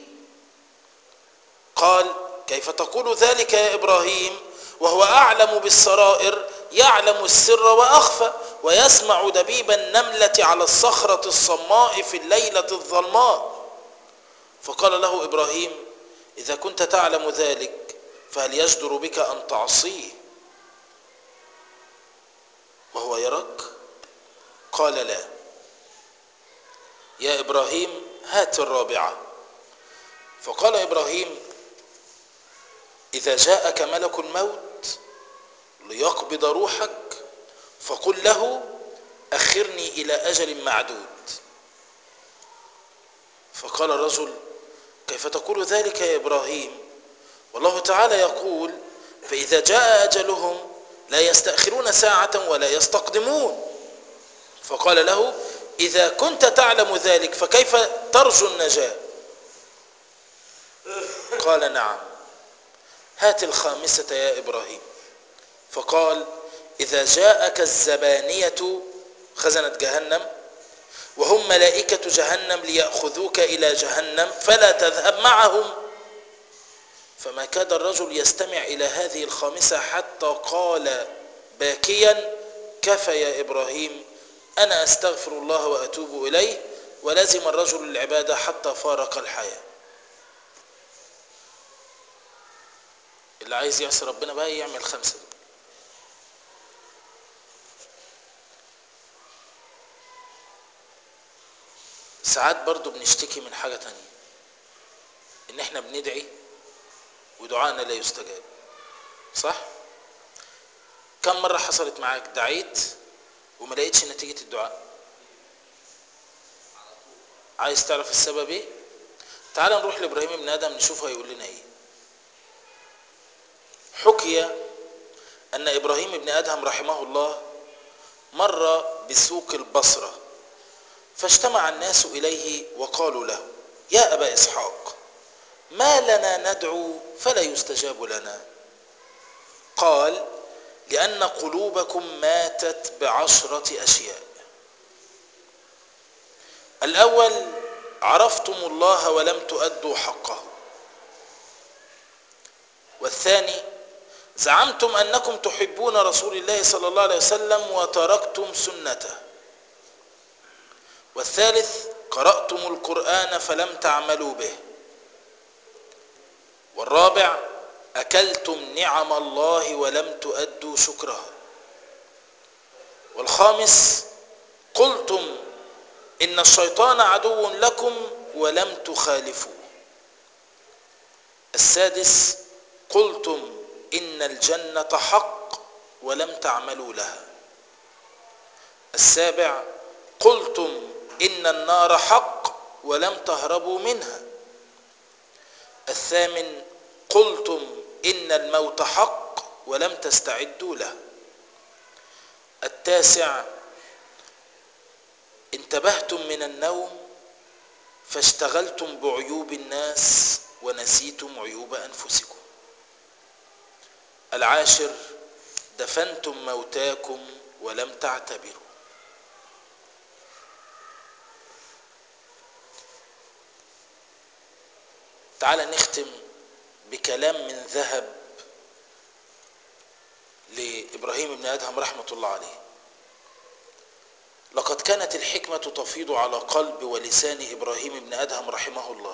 قال كيف تقول ذلك يا إبراهيم وهو أعلم بالسرائر يعلم السر وأخفى ويسمع دبيب النملة على الصخرة الصماء في الليلة الظلماء فقال له إبراهيم إذا كنت تعلم ذلك فهل يجدر بك أن تعصيه وهو يراك قال لا يا إبراهيم هات الرابعة فقال إبراهيم إذا جاءك ملك الموت ليقبض روحك فقل له أخرني إلى أجل معدود فقال الرجل كيف تقول ذلك يا إبراهيم والله تعالى يقول فإذا جاء أجلهم لا يستأخرون ساعة ولا يستقدمون فقال له إذا كنت تعلم ذلك فكيف ترجو النجاة قال نعم هات الخامسة يا إبراهيم فقال إذا جاءك الزبانية خزنة جهنم وهم ملائكة جهنم ليأخذوك إلى جهنم فلا تذهب معهم فما كاد الرجل يستمع إلى هذه الخامسة حتى قال باكيا كفى يا إبراهيم أنا أستغفر الله وأتوب إليه ولزم الرجل العبادة حتى فارق الحياة اللي عايز يعصي ربنا بقى يعمل خمسة دول ساعات برضو بنشتكي من حاجة تانية ان احنا بندعي ودعائنا لا يستجاب صح كم مرة حصلت معاك دعيت وما لقيتش نتيجة الدعاء عايز تعرف السبب ايه تعال نروح لابراهيم بن ادم نشوف هيقول لنا ايه حكي ان ابراهيم بن ادهم رحمه الله مر بسوق البصره فاجتمع الناس اليه وقالوا له يا ابا اسحاق ما لنا ندعو فلا يستجاب لنا قال لان قلوبكم ماتت بعشره اشياء الاول عرفتم الله ولم تؤدوا حقه والثاني زعمتم انكم تحبون رسول الله صلى الله عليه وسلم وتركتم سنته والثالث قراتم القران فلم تعملوا به والرابع اكلتم نعم الله ولم تؤدوا شكرها والخامس قلتم ان الشيطان عدو لكم ولم تخالفوه السادس قلتم ان الجنه حق ولم تعملوا لها السابع قلتم ان النار حق ولم تهربوا منها الثامن قلتم ان الموت حق ولم تستعدوا له التاسع انتبهتم من النوم فاشتغلتم بعيوب الناس ونسيتم عيوب انفسكم العاشر دفنتم موتاكم ولم تعتبروا تعال نختم بكلام من ذهب لابراهيم بن ادهم رحمه الله عليه لقد كانت الحكمه تفيض على قلب ولسان ابراهيم بن ادهم رحمه الله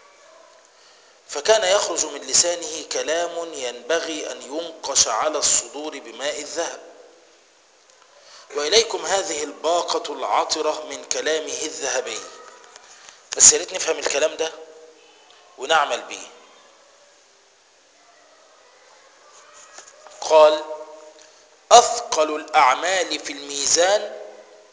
فكان يخرج من لسانه كلام ينبغي ان ينقش على الصدور بماء الذهب واليكم هذه الباقه العطره من كلامه الذهبي بس يا ريت نفهم الكلام ده ونعمل به قال اثقل الاعمال في الميزان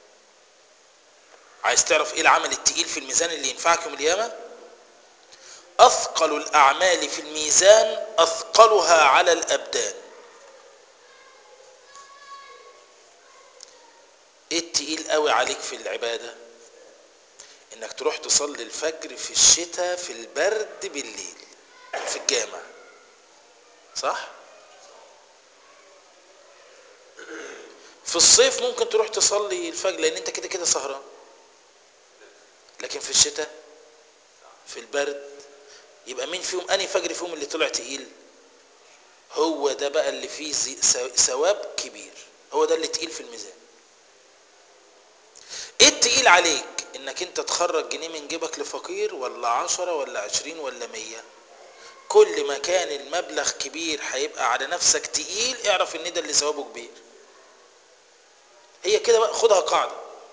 عايز تعرف ايه العمل التقيل في الميزان اللي ينفعك يوم القيامه اثقل الاعمال في الميزان اثقلها على الابدان ايه التقيل قوي عليك في العباده انك تروح تصلي الفجر في الشتاء في البرد بالليل في الجامع صح في الصيف ممكن تروح تصلي الفجر لان انت كده كده سهران لكن في الشتاء في البرد يبقى مين فيهم انهي فجر فيهم اللي طلع تقيل هو ده بقى اللي فيه ثواب كبير هو ده اللي تقيل في الميزان ايه التقيل عليك انك انت تخرج جنيه من جيبك لفقير ولا عشرة ولا عشرين ولا مية كل ما كان المبلغ كبير هيبقى على نفسك تقيل اعرف ان ده اللي ثوابه كبير هي كده بقى خدها قاعدة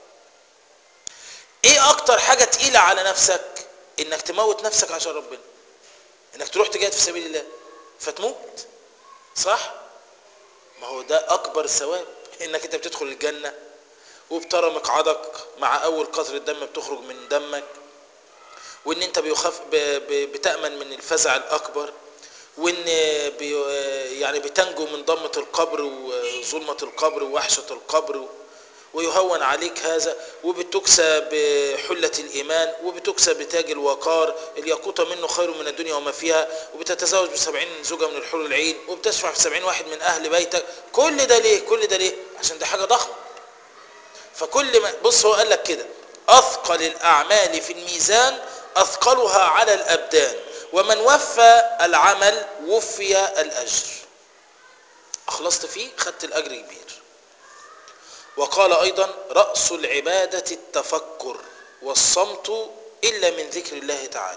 ايه اكتر حاجة تقيلة على نفسك انك تموت نفسك عشان ربنا انك تروح تجاهد في سبيل الله فتموت صح ما هو ده اكبر ثواب انك انت بتدخل الجنه وبترى مقعدك مع اول قطره دم بتخرج من دمك وان انت بيخاف بتامن من الفزع الاكبر وان بي يعني بتنجو من ضمه القبر وظلمه القبر ووحشه القبر ويهون عليك هذا وبتكسى بحلة الإيمان وبتكسى بتاج الوقار الياقوتة منه خير من الدنيا وما فيها وبتتزوج بسبعين زوجة من الحور العين وبتشفع في سبعين واحد من أهل بيتك كل ده ليه كل ده ليه عشان ده حاجة ضخمة فكل ما بص هو قال لك كده أثقل الأعمال في الميزان أثقلها على الأبدان ومن وفى العمل وفي الأجر أخلصت فيه خدت الأجر كبير وقال أيضا رأس العبادة التفكر والصمت إلا من ذكر الله تعالى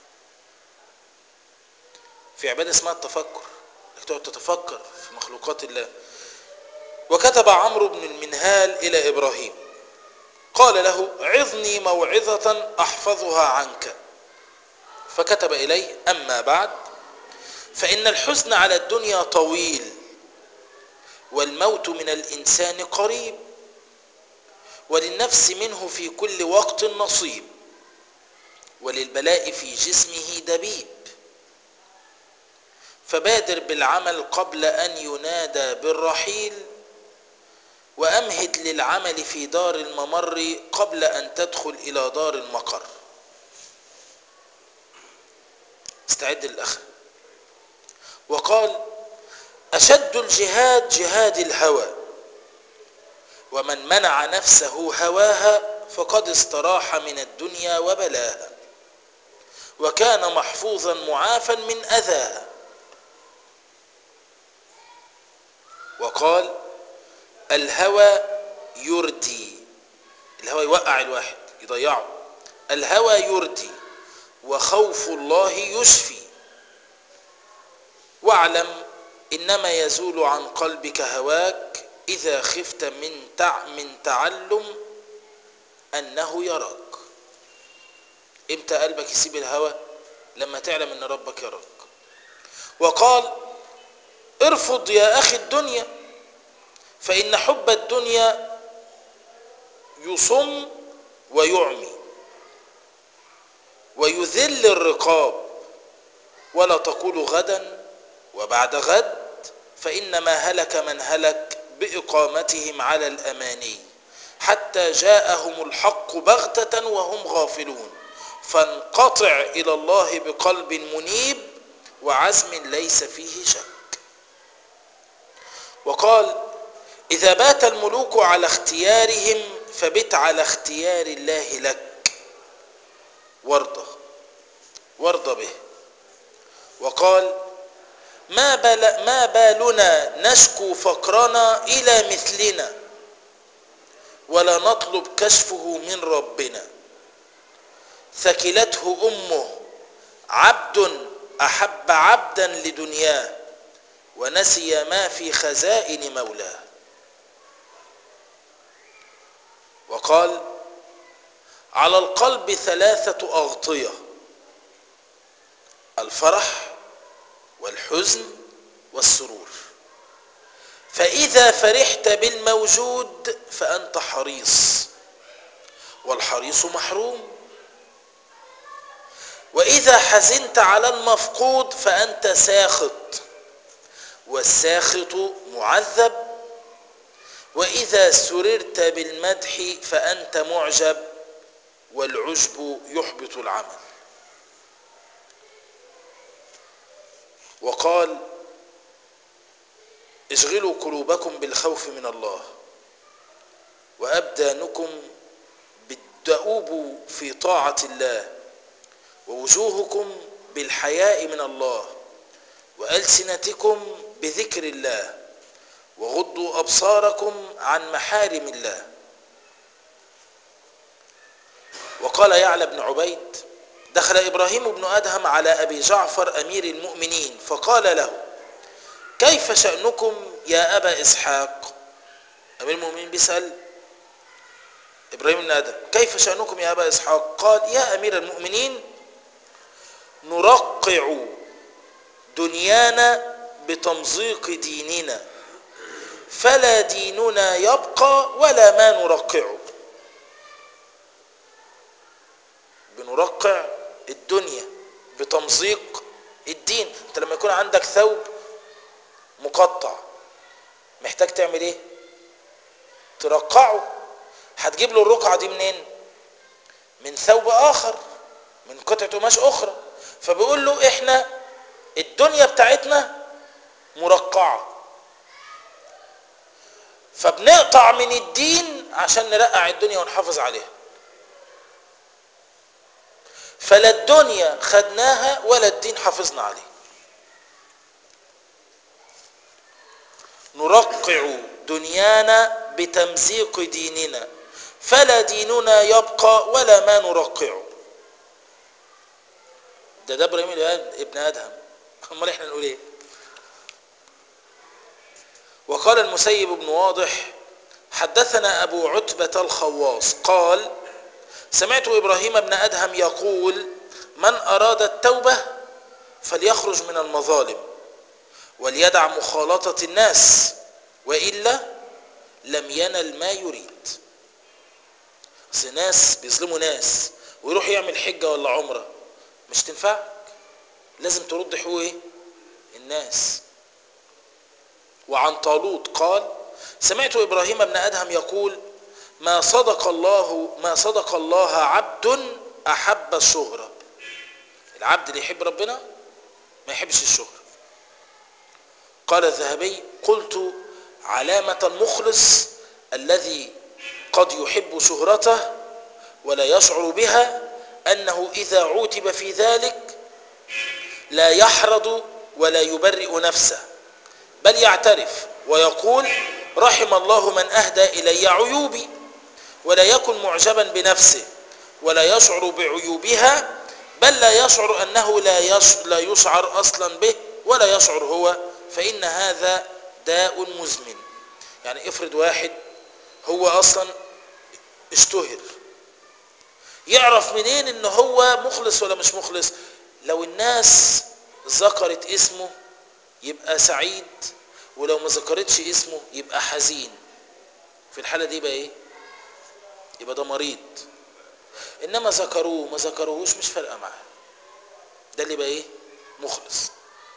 في عبادة اسمها التفكر انك تقعد تتفكر في مخلوقات الله وكتب عمرو بن المنهال إلى إبراهيم قال له عظني موعظة أحفظها عنك فكتب إليه أما بعد فإن الحزن على الدنيا طويل والموت من الإنسان قريب وللنفس منه في كل وقت نصيب وللبلاء في جسمه دبيب فبادر بالعمل قبل أن ينادى بالرحيل وأمهد للعمل في دار الممر قبل أن تدخل إلى دار المقر استعد للأخر وقال أشد الجهاد جهاد الهوى ومن منع نفسه هواها فقد استراح من الدنيا وبلاها وكان محفوظا معافا من أذاها وقال الهوى يردي الهوى يوقع الواحد يضيعه الهوى يردي وخوف الله يشفي واعلم إنما يزول عن قلبك هواك إذا خفت من تع من تعلم أنه يراك إمتى قلبك يسيب الهوى لما تعلم أن ربك يراك وقال ارفض يا أخي الدنيا فإن حب الدنيا يصم ويعمي ويذل الرقاب ولا تقول غدا وبعد غد فإنما هلك من هلك بإقامتهم على الأماني حتى جاءهم الحق بغتة وهم غافلون فانقطع إلى الله بقلب منيب وعزم ليس فيه شك وقال إذا بات الملوك على اختيارهم فبت على اختيار الله لك وارضى وارضى به وقال ما, بال ما بالنا نشكو فقرنا إلى مثلنا ولا نطلب كشفه من ربنا ثكلته أمه عبد أحب عبدا لدنياه ونسي ما في خزائن مولاه وقال على القلب ثلاثة أغطية الفرح والحزن والسرور فإذا فرحت بالموجود فأنت حريص والحريص محروم وإذا حزنت على المفقود فأنت ساخط والساخط معذب وإذا سررت بالمدح فأنت معجب والعجب يحبط العمل وقال اشغلوا قلوبكم بالخوف من الله وأبدانكم بالدؤوب في طاعة الله ووجوهكم بالحياء من الله وألسنتكم بذكر الله وغضوا أبصاركم عن محارم الله وقال يعلى بن عبيد دخل إبراهيم بن أدهم على أبي جعفر أمير المؤمنين فقال له كيف شأنكم يا أبا إسحاق أمير المؤمنين بيسأل إبراهيم بن أدهم كيف شأنكم يا أبا إسحاق قال يا أمير المؤمنين نرقع دنيانا بتمزيق ديننا فلا ديننا يبقى ولا ما نرقعه بنرقع الدنيا بتمزيق الدين انت لما يكون عندك ثوب مقطع محتاج تعمل ايه ترقعه هتجيب له الرقعة دي منين من ثوب اخر من قطعة قماش اخرى فبيقول له احنا الدنيا بتاعتنا مرقعة فبنقطع من الدين عشان نرقع الدنيا ونحافظ عليها فلا الدنيا خدناها ولا الدين حافظنا عليه نرقع دنيانا بتمزيق ديننا فلا ديننا يبقى ولا ما نرقعه ده ده ابراهيم ابن ادهم امال احنا نقول ايه وقال المسيب بن واضح حدثنا ابو عتبة الخواص قال سمعت ابراهيم بن ادهم يقول من اراد التوبة فليخرج من المظالم وليدع مخالطة الناس وإلا لم ينل ما يريد أصل ناس بيظلموا ناس ويروح يعمل حجة ولا عمرة مش تنفعك لازم ترد حقوق ايه الناس وعن طالوت قال سمعت إبراهيم بن أدهم يقول ما صدق الله ما صدق الله عبد أحب الشهرة العبد اللي يحب ربنا ما يحبش الشهرة قال الذهبي قلت علامة المخلص الذي قد يحب شهرته ولا يشعر بها أنه إذا عوتب في ذلك لا يحرض ولا يبرئ نفسه بل يعترف ويقول رحم الله من أهدى إلي عيوبي ولا يكن معجبا بنفسه ولا يشعر بعيوبها بل لا يشعر أنه لا لا يشعر أصلا به ولا يشعر هو فإن هذا داء مزمن يعني افرض واحد هو أصلا اشتهر يعرف منين ان هو مخلص ولا مش مخلص لو الناس ذكرت اسمه يبقى سعيد ولو ما ذكرتش اسمه يبقى حزين في الحالة دي يبقى ايه يبقى ده مريض انما ذكروه ما ذكروهوش مش فارقه معاه ده اللي بقى ايه مخلص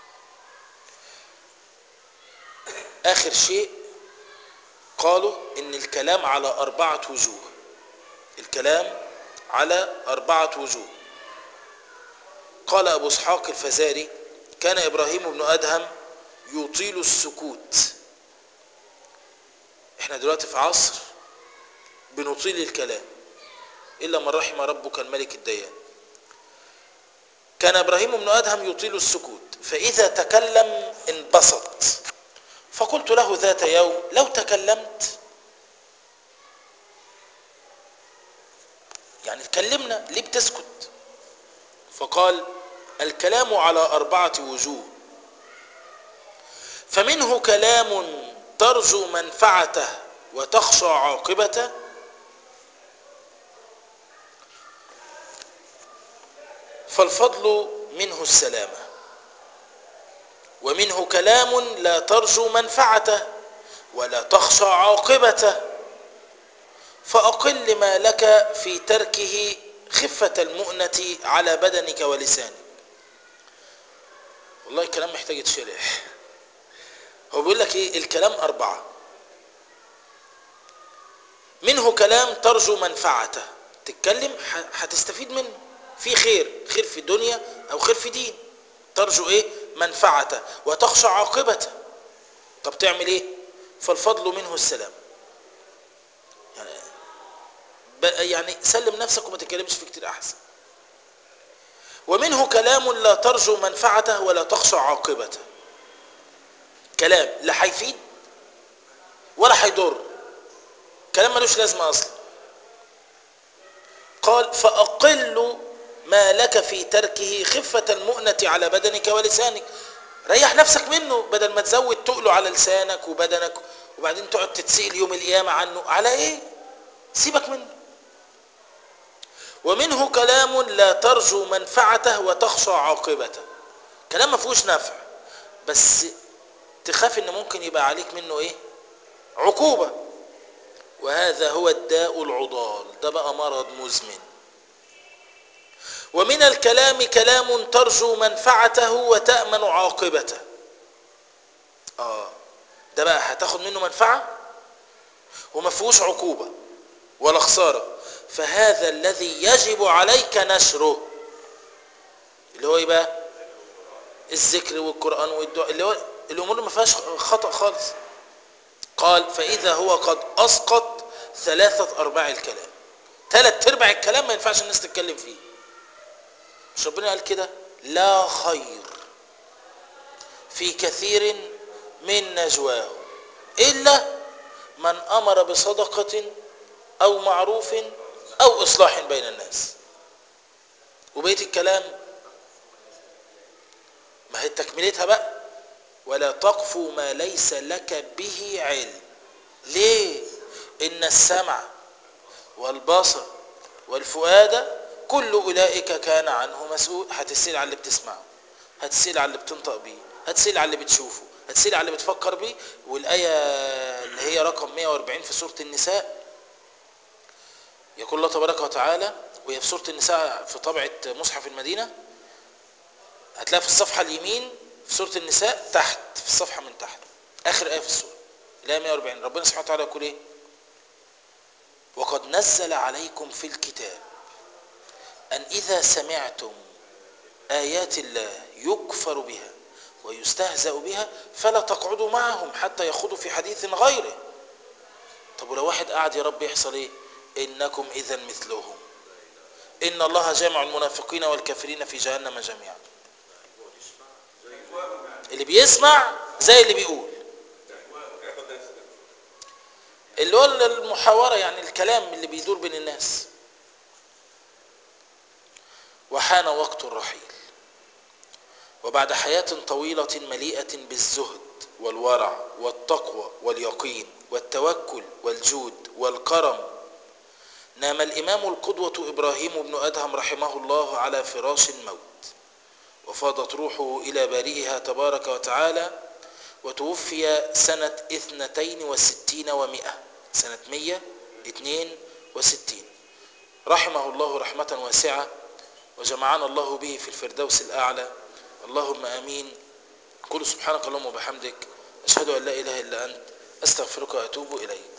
اخر شيء قالوا ان الكلام على اربعه وجوه الكلام على اربعه وجوه قال ابو اسحاق الفزاري كان ابراهيم بن ادهم يطيل السكوت احنا دلوقتي في عصر بنطيل الكلام إلا من رحم ربك الملك الديان كان إبراهيم بن أدهم يطيل السكوت فإذا تكلم انبسط فقلت له ذات يوم لو تكلمت يعني تكلمنا ليه بتسكت فقال الكلام على أربعة وجوه فمنه كلام ترجو منفعته وتخشى عاقبته فالفضل منه السلامة ومنه كلام لا ترجو منفعته ولا تخشى عاقبته فأقل ما لك في تركه خفة المؤنة على بدنك ولسانك والله الكلام محتاج يتشرح هو بيقول لك ايه الكلام أربعة منه كلام ترجو منفعته تتكلم هتستفيد منه في خير خير في الدنيا او خير في دين ترجو ايه منفعته وتخشى عاقبته طب تعمل ايه فالفضل منه السلام يعني يعني سلم نفسك وما تتكلمش فيه كتير احسن ومنه كلام لا ترجو منفعته ولا تخشى عاقبته كلام لا هيفيد ولا هيضر كلام ملوش لازمه اصلا قال فاقل ما لك في تركه خفة المؤنة على بدنك ولسانك ريح نفسك منه بدل ما تزود تقله على لسانك وبدنك وبعدين تقعد تتسئل يوم القيامة عنه على ايه سيبك منه ومنه كلام لا ترجو منفعته وتخشى عاقبته كلام ما فيهوش نفع بس تخاف ان ممكن يبقى عليك منه ايه عقوبة وهذا هو الداء العضال ده بقى مرض مزمن ومن الكلام كلام ترجو منفعته وتأمن عاقبته اه ده بقى هتاخد منه منفعة وما فيهوش عقوبة ولا خسارة فهذا الذي يجب عليك نشره اللي هو ايه بقى الذكر والقرآن والدعاء اللي هو الأمور ما فيهاش خطأ خالص قال فإذا هو قد أسقط ثلاثة أرباع الكلام ثلاث أرباع الكلام ما ينفعش الناس تتكلم فيه مش ربنا قال كده لا خير في كثير من نجواهم إلا من أمر بصدقة أو معروف أو إصلاح بين الناس وبيت الكلام ما هي تكملتها بقى ولا تقف ما ليس لك به علم ليه إن السمع والبصر والفؤاد كل أولئك كان عنه مسؤول هتسأل على اللي بتسمعه هتسأل على اللي بتنطق بيه هتسأل على اللي بتشوفه هتسيل على اللي بتفكر بيه والآية اللي هي رقم 140 في سورة النساء يقول الله تبارك وتعالى وهي في سورة النساء في طبعة مصحف المدينة هتلاقي في الصفحة اليمين في سورة النساء تحت في الصفحة من تحت آخر آية في السورة الآية 140 ربنا سبحانه وتعالى يقول إيه وقد نزل عليكم في الكتاب أن إذا سمعتم آيات الله يكفر بها ويستهزأ بها فلا تقعدوا معهم حتى يخوضوا في حديث غيره طب ولو واحد قاعد يا رب يحصل ايه انكم اذا مثلهم ان الله جامع المنافقين والكافرين في جهنم جميعا اللي بيسمع زي اللي بيقول اللي هو المحاورة يعني الكلام اللي بيدور بين الناس وحان وقت الرحيل وبعد حياة طويلة مليئة بالزهد والورع والتقوى واليقين والتوكل والجود والكرم نام الإمام القدوة إبراهيم بن أدهم رحمه الله على فراش الموت وفاضت روحه إلى بارئها تبارك وتعالى وتوفي سنة اثنتين وستين ومئة سنة مية اتنين وستين رحمه الله رحمة واسعة وجمعنا الله به في الفردوس الأعلى اللهم امين قل سبحانك اللهم وبحمدك اشهد ان لا اله الا انت استغفرك واتوب اليك